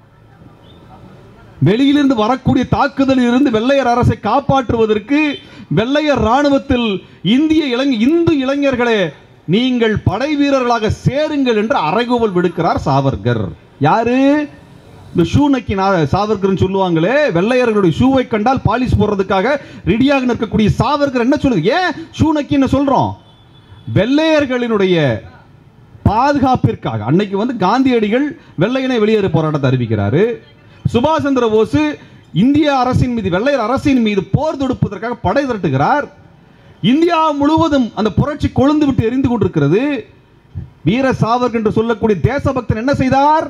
வெளியிலிருந்து வரக்கூடிய தாக்குதலில் இருந்து வெள்ளையர் அரசை காப்பாற்றுவதற்கு வெள்ளையர் ராணுவத்தில் இந்திய இளைஞ இந்து இளைஞர்களே நீங்கள் படை வீரர்களாக சேருங்கள் என்று அறைகூவல் விடுக்கிறார் சாவர்கர் யாரு இந்த ஷூ நக்கி சாவர்கர்னு சொல்லுவாங்களே வெள்ளையர்களுடைய ஷூவை கண்டால் பாலிஷ் போடுறதுக்காக ரெடியாக நிற்கக்கூடிய சாவர்கர் என்ன சொல்லுது ஏன் ஷூ நக்கின்னு சொல்றோம் வெள்ளையர்களினுடைய பாதுகாப்பிற்காக அன்னைக்கு வந்து காந்தியடிகள் வெள்ளையனை வெளியேறு போராட்டத்தை அறிவிக்கிறாரு சுபாஷ் சந்திர போஸ் இந்திய அரசின் மீது வெள்ளையர் அரசின் மீது போர் தொடுப்பதற்காக படை திரட்டுகிறார் இந்தியா முழுவதும் அந்த புரட்சி கொழுந்து விட்டு எரிந்து கொண்டிருக்கிறது வீர சாவர்கர் என்று சொல்லக்கூடிய தேசபக்தன் என்ன செய்தார்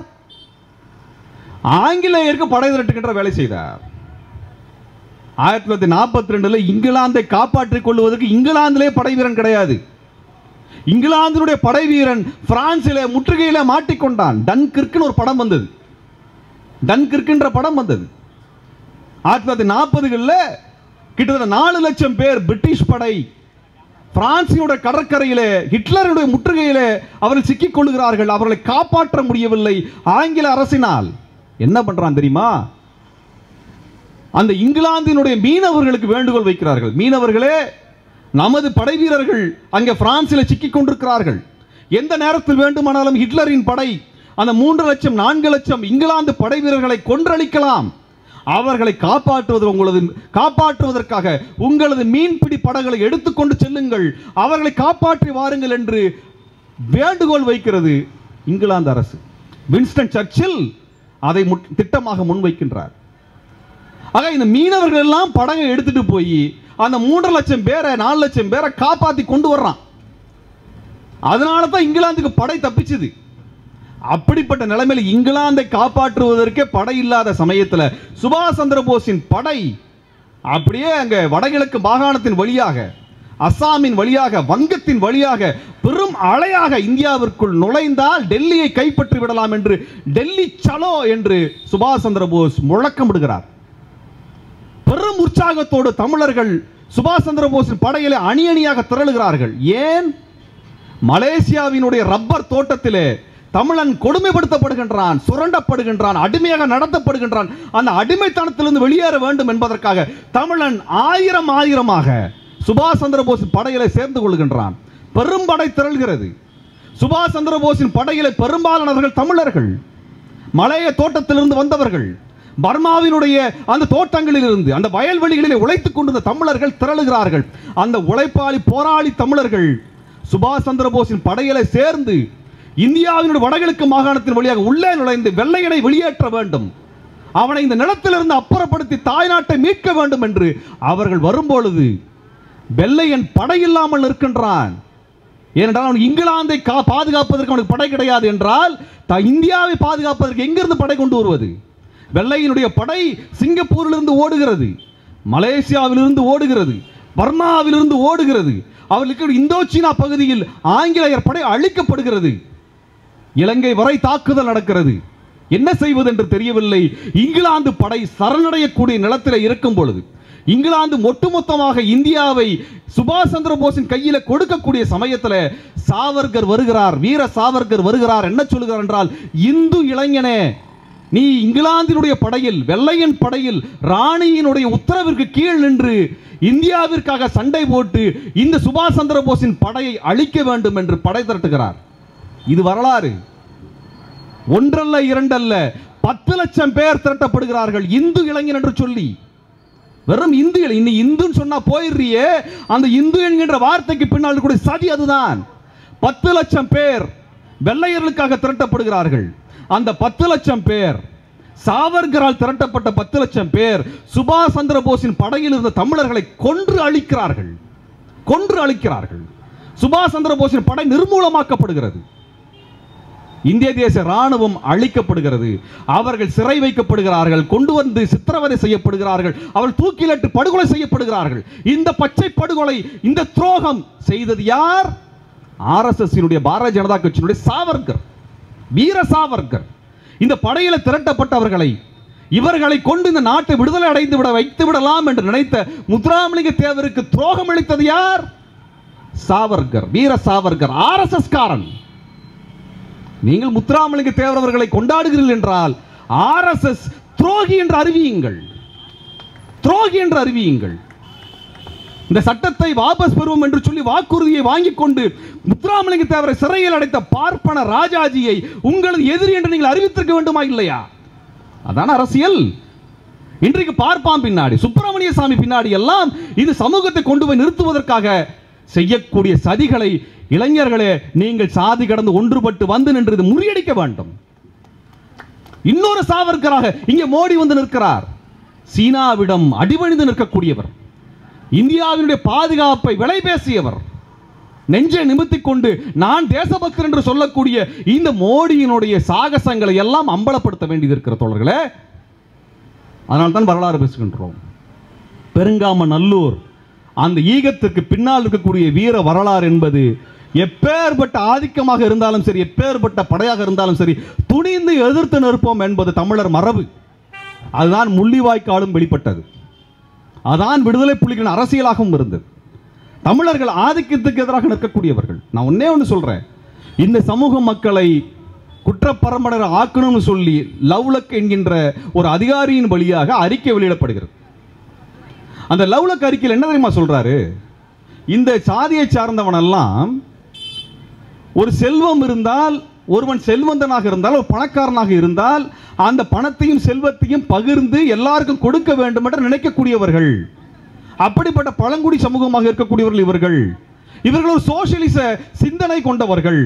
ஆங்கிலேயருக்கு படை திரட்டுகின்ற வேலை செய்தார் ஆயிரத்தி தொள்ளாயிரத்தி நாற்பத்தி ரெண்டுல இங்கிலாந்தை காப்பாற்றிக் கொள்வதற்கு இங்கிலாந்திலே படை வீரன் கிடையாது இங்கிலாந்தினுடைய படை வீரன் பிரான்சிலே முற்றுகையில மாட்டிக்கொண்டான் டன்கிர்க்குன்னு ஒரு படம் வந்தது டன்கிர்க்குன்ற படம் வந்தது ஆயிரத்தி தொள்ளாயிரத்தி நாற்பதுகளில் கிட்டத்தட்ட நாலு லட்சம் பேர் பிரிட்டிஷ் படை பிரான்சினுடைய கடற்கரையிலே ஹிட்லருடைய முற்றுகையிலே அவர்கள் சிக்கிக் கொள்கிறார்கள் அவர்களை காப்பாற்ற முடியவில்லை ஆங்கில அரசினால் என்ன பண்றான் தெரியுமா அந்த இங்கிலாந்தினுடைய மீனவர்களுக்கு வேண்டுகோள் வைக்கிறார்கள் மீனவர்களே நமது படை வீரர்கள் அங்கே பிரான்சில் சிக்கிக் கொண்டிருக்கிறார்கள் எந்த நேரத்தில் வேண்டுமானாலும் ஹிட்லரின் படை அந்த மூன்று லட்சம் நான்கு லட்சம் இங்கிலாந்து படை வீரர்களை கொன்றளிக்கலாம் அவர்களை காப்பாற்றுவது உங்களது காப்பாற்றுவதற்காக உங்களது மீன்பிடி படகளை எடுத்துக்கொண்டு செல்லுங்கள் அவர்களை காப்பாற்றி வாருங்கள் என்று வேண்டுகோள் வைக்கிறது இங்கிலாந்து அரசு வின்ஸ்டன் சர்ச்சில் அதை முட்- திட்டமாக முன்வைக்கின்றார் ஆக இந்த மீனவர்கள் எல்லாம் படகை எடுத்துட்டு போய் அந்த மூன்று லட்சம் பேரை நாலு லட்சம் பேரை காப்பாத்தி கொண்டு வர்றான் அதனால தான் இங்கிலாந்துக்கு படை தப்பிச்சுது அப்படிப்பட்ட நிலைமையில் இங்கிலாந்தை காப்பாற்றுவதற்கே படை இல்லாத சமயத்துல சுபாஷ் சந்திர போஸின் படை அப்படியே அங்க வடகிழக்கு மாகாணத்தின் வழியாக அஸ்ஸாமின் வழியாக வங்கத்தின் வழியாக பெரும் அலையாக இந்தியாவிற்குள் நுழைந்தால் டெல்லியை கைப்பற்றி விடலாம் என்று டெல்லி சலோ என்று சுபாஷ் சந்திர போஸ் முழக்கமிடுகிறார் பெரும் உற்சாகத்தோடு தமிழர்கள் சுபாஷ் சந்திர போஸின் படையிலே அணி அணியாக திரளுகிறார்கள் ஏன் மலேசியாவினுடைய ரப்பர் தோட்டத்திலே தமிழன் கொடுமைப்படுத்தப்படுகின்றான் சுரண்டப்படுகின்றான் அடிமையாக நடத்தப்படுகின்றான் அந்த அடிமைத்தனத்திலிருந்து வெளியேற வேண்டும் என்பதற்காக தமிழன் ஆயிரம் ஆயிரமாக சுபாஷ் சந்திர போஸ் படையிலே சேர்ந்து கொள்கின்றான் பெரும் படை திரள்கிறது சுபாஷ் சந்திர போஸின் படையிலே பெரும்பாலானவர்கள் தமிழர்கள் மலைய தோட்டத்திலிருந்து வந்தவர்கள் பர்மாவினுடைய அந்த தோட்டங்களிலிருந்து அந்த வயல்வெளிகளிலே உழைத்துக் கொண்டிருந்த தமிழர்கள் திரளுகிறார்கள் அந்த உழைப்பாளி போராளி தமிழர்கள் சுபாஷ் சந்திர போஸின் படையிலே சேர்ந்து இந்தியாவினுடைய வடகிழக்கு மாகாணத்தின் வழியாக உள்ளே நுழைந்து வெள்ளையனை வெளியேற்ற வேண்டும் அவனை இந்த நிலத்திலிருந்து அப்புறப்படுத்தி தாய்நாட்டை மீட்க வேண்டும் என்று அவர்கள் வரும்பொழுது வெள்ளையன் படை இல்லாமல் இருக்கின்றான் ஏனென்றால் அவன் இங்கிலாந்தை கா பாதுகாப்பதற்கு அவனுக்கு படை கிடையாது என்றால் த- இந்தியாவை பாதுகாப்பதற்கு எங்கிருந்து படை கொண்டு வருவது வெள்ளையினுடைய படை சிங்கப்பூரிலிருந்து ஓடுகிறது மலேசியாவிலிருந்து ஓடுகிறது பர்மாவிலிருந்து ஓடுகிறது அவர்களுக்கு இந்தோசீனா பகுதியில் ஆங்கிலேயர் படை அழிக்கப்படுகிறது இலங்கை வரை தாக்குதல் நடக்கிறது என்ன செய்வது என்று தெரியவில்லை இங்கிலாந்து படை சரணடையக்கூடிய நிலத்தில் இருக்கும் பொழுது இங்கிலாந்து ஒட்டுமொத்தமாக இந்தியாவை சுபாஷ் சந்திர போஸின் கையில கொடுக்கக்கூடிய சமயத்தில் சாவர்கர் வருகிறார் வீர சாவர்கர் வருகிறார் என்ன சொல்லுகிறார் என்றால் இந்து இளைஞனே நீ இங்கிலாந்தினுடைய படையில் வெள்ளையன் படையில் ராணியினுடைய உத்தரவிற்கு கீழ் நின்று இந்தியாவிற்காக சண்டை போட்டு இந்த சுபாஷ் சந்திர போஸின் படையை அழிக்க வேண்டும் என்று படை திரட்டுகிறார் இது வரலாறு ஒன்றல்ல இரண்டல்ல பத்து லட்சம் பேர் திரட்டப்படுகிறார்கள் இந்து இளைஞன் என்று சொல்லி வெறும் இந்து இல்லை இன்னி இந்துன்னு சொன்னா போயிடுறியே அந்த இந்து என்கின்ற வார்த்தைக்கு பின்னால் கூட சதி அதுதான் பத்து லட்சம் பேர் வெள்ளையர்களுக்காக திரட்டப்படுகிறார்கள் அந்த பத்து லட்சம் பேர் சாவர்கரால் திரட்டப்பட்ட பத்து லட்சம் பேர் சுபாஷ் சந்திர போஸின் படையில் இருந்த தமிழர்களை கொன்று அழிக்கிறார்கள் கொன்று அழிக்கிறார்கள் சுபாஷ் சந்திர போஸின் படை நிர்மூலமாக்கப்படுகிறது இந்திய தேச ராணுவம் அழிக்கப்படுகிறது அவர்கள் சிறை வைக்கப்படுகிறார்கள் கொண்டு வந்து சித்திரவதை செய்யப்படுகிறார்கள் அவர்கள் தூக்கிலிட்டு படுகொலை செய்யப்படுகிறார்கள் இந்த பச்சை படுகொலை இந்த துரோகம் செய்தது யார் ஆர்எஸ்எஸ் பாரதிய ஜனதா கட்சியினுடைய சாவர்கர் வீர சாவர்கர் இந்த படையில திரட்டப்பட்டவர்களை இவர்களை கொண்டு இந்த நாட்டை விடுதலை அடைந்து விட வைத்து விடலாம் என்று நினைத்த முத்துராமலிங்க தேவருக்கு துரோகம் அளித்தது யார் சாவர்கர் வீர சாவர்கர் ஆர்எஸ்எஸ் காரன் நீங்கள் முத்துராமலிங்க தேவர் அவர்களை கொண்டாடுகிறீர்கள் என்றால் ஆர்எஸ்எஸ் துரோகி என்று அறிவியுங்கள் துரோகி என்று அறிவியுங்கள் இந்த சட்டத்தை வாபஸ் பெறுவோம் என்று சொல்லி வாக்குறுதியை வாங்கிக் கொண்டு முத்துராமலிங்க தேவரை சிறையில் அடைத்த பார்ப்பன ராஜாஜியை உங்களது எதிரி என்று நீங்கள் அறிவித்திருக்க வேண்டுமா இல்லையா அதான அரசியல் இன்றைக்கு பார்ப்பான் பின்னாடி சுப்பிரமணிய சாமி பின்னாடி எல்லாம் இது சமூகத்தை கொண்டு போய் நிறுத்துவதற்காக செய்யக்கூடிய சதிகளை இளைஞர்களே நீங்கள் சாதி கடந்து ஒன்றுபட்டு வந்து நின்று இதை முறியடிக்க வேண்டும் இன்னொரு சாவர்கராக இங்கே மோடி வந்து நிற்கிறார் சீனாவிடம் அடிபணிந்து நிற்கக்கூடியவர் இந்தியாவினுடைய பாதுகாப்பை விலை பேசியவர் நெஞ்சை நிமித்திக் கொண்டு நான் தேசபக்தர் என்று சொல்லக்கூடிய இந்த மோடியினுடைய சாகசங்களை எல்லாம் அம்பலப்படுத்த வேண்டியது இருக்கிற தோழர்களே அதனால் தான் வரலாறு பேசுகின்றோம் பெருங்காம நல்லூர் அந்த ஈகத்திற்கு பின்னால் இருக்கக்கூடிய வீர வரலாறு என்பது எப்பேற்பட்ட ஆதிக்கமாக இருந்தாலும் சரி எப்பேற்பட்ட படையாக இருந்தாலும் சரி துணிந்து எதிர்த்து நிற்போம் என்பது தமிழர் மரபு அதுதான் முள்ளிவாய்க்காலும் வெளிப்பட்டது அதான் விடுதலை புலிகளின் அரசியலாகவும் இருந்தது தமிழர்கள் ஆதிக்கத்துக்கு எதிராக நிற்கக்கூடியவர்கள் நான் ஒன்னே ஒன்று சொல்றேன் இந்த சமூக மக்களை குற்றப்பரம்பனர் ஆக்கணும்னு சொல்லி லவ்லக் என்கின்ற ஒரு அதிகாரியின் வழியாக அறிக்கை வெளியிடப்படுகிறது அந்த லவ்லக் அறிக்கையில் என்ன தெரியுமா சொல்றாரு இந்த சாதியை சார்ந்தவனெல்லாம் ஒரு செல்வம் இருந்தால் ஒருவன் செல்வந்தனாக இருந்தால் ஒரு பணக்காரனாக இருந்தால் அந்த பணத்தையும் செல்வத்தையும் பகிர்ந்து எல்லாருக்கும் கொடுக்க வேண்டும் என்று நினைக்கக்கூடியவர்கள் அப்படிப்பட்ட பழங்குடி சமூகமாக இருக்கக்கூடியவர்கள் இவர்கள் இவர்கள் ஒரு சோசியலிச சிந்தனை கொண்டவர்கள்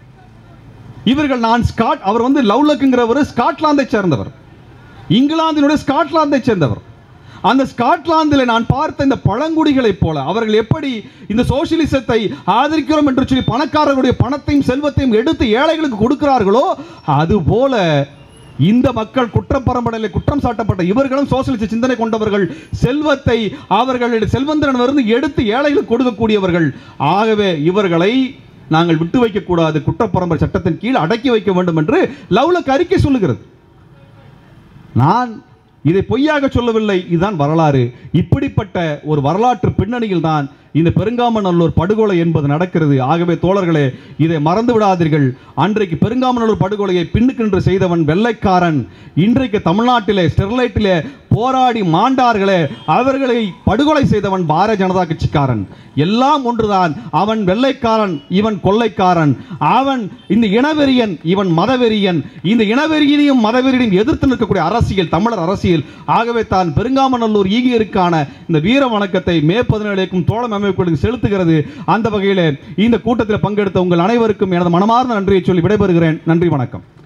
இவர்கள் நான் ஸ்காட் அவர் வந்து லவ்லக்குங்கிறவர் ஸ்காட்லாந்தை சேர்ந்தவர் இங்கிலாந்தினுடைய ஸ்காட்லாந்தை சேர்ந்தவர் அந்த ஸ்காட்லாந்தில் நான் பார்த்த இந்த பழங்குடிகளைப் போல அவர்கள் எப்படி இந்த சோசியலிசத்தை ஆதரிக்கிறோம் என்று சொல்லி பணக்காரர்களுடைய பணத்தையும் செல்வத்தையும் எடுத்து ஏழைகளுக்கு கொடுக்கிறார்களோ அதுபோல இந்த மக்கள் குற்றப்பரம்பரையில் குற்றம் சாட்டப்பட்ட இவர்களும் சோசியலிச சிந்தனை கொண்டவர்கள் செல்வத்தை அவர்களுடைய செல்வந்தனிடமிருந்து எடுத்து ஏழைகளுக்கு கொடுக்கக்கூடியவர்கள் ஆகவே இவர்களை நாங்கள் விட்டு வைக்கக்கூடாது குற்றப்பரம்பரை சட்டத்தின் கீழ் அடக்கி வைக்க வேண்டும் என்று லவ்லக் அறிக்கை சொல்லுகிறது நான் இதை பொய்யாக சொல்லவில்லை இதுதான் வரலாறு இப்படிப்பட்ட ஒரு வரலாற்று பின்னணியில் தான் இந்த பெருங்காமநல்லூர் படுகொலை என்பது நடக்கிறது ஆகவே தோழர்களே இதை மறந்து விடாதீர்கள் அன்றைக்கு பெருங்காமநல்லூர் படுகொலையை பின்னுக்கென்று செய்தவன் வெள்ளைக்காரன் இன்றைக்கு தமிழ்நாட்டிலே ஸ்டெர்லைட்டிலே போராடி மாண்டார்களே அவர்களை படுகொலை செய்தவன் பாரதிய ஜனதா கட்சிக்காரன் எல்லாம் ஒன்றுதான் அவன் வெள்ளைக்காரன் இவன் கொள்ளைக்காரன் அவன் இந்த இனவெறியன் இவன் மதவெறியன் இந்த இனவெறியனையும் மதவெறியனையும் எதிர்த்து நிற்கக்கூடிய அரசியல் தமிழர் அரசியல் ஆகவே தான் பெருங்காமநல்லூர் ஈகியருக்கான இந்த வீர வணக்கத்தை மே பதினேழுக்கும் தோழம் அமைப்புகளுக்கு செலுத்துகிறது அந்த வகையில் இந்த கூட்டத்தில் பங்கெடுத்த உங்கள் அனைவருக்கும் எனது மனமார்ந்த நன்றியை சொல்லி விடைபெறுகிறேன் நன்றி வணக்கம்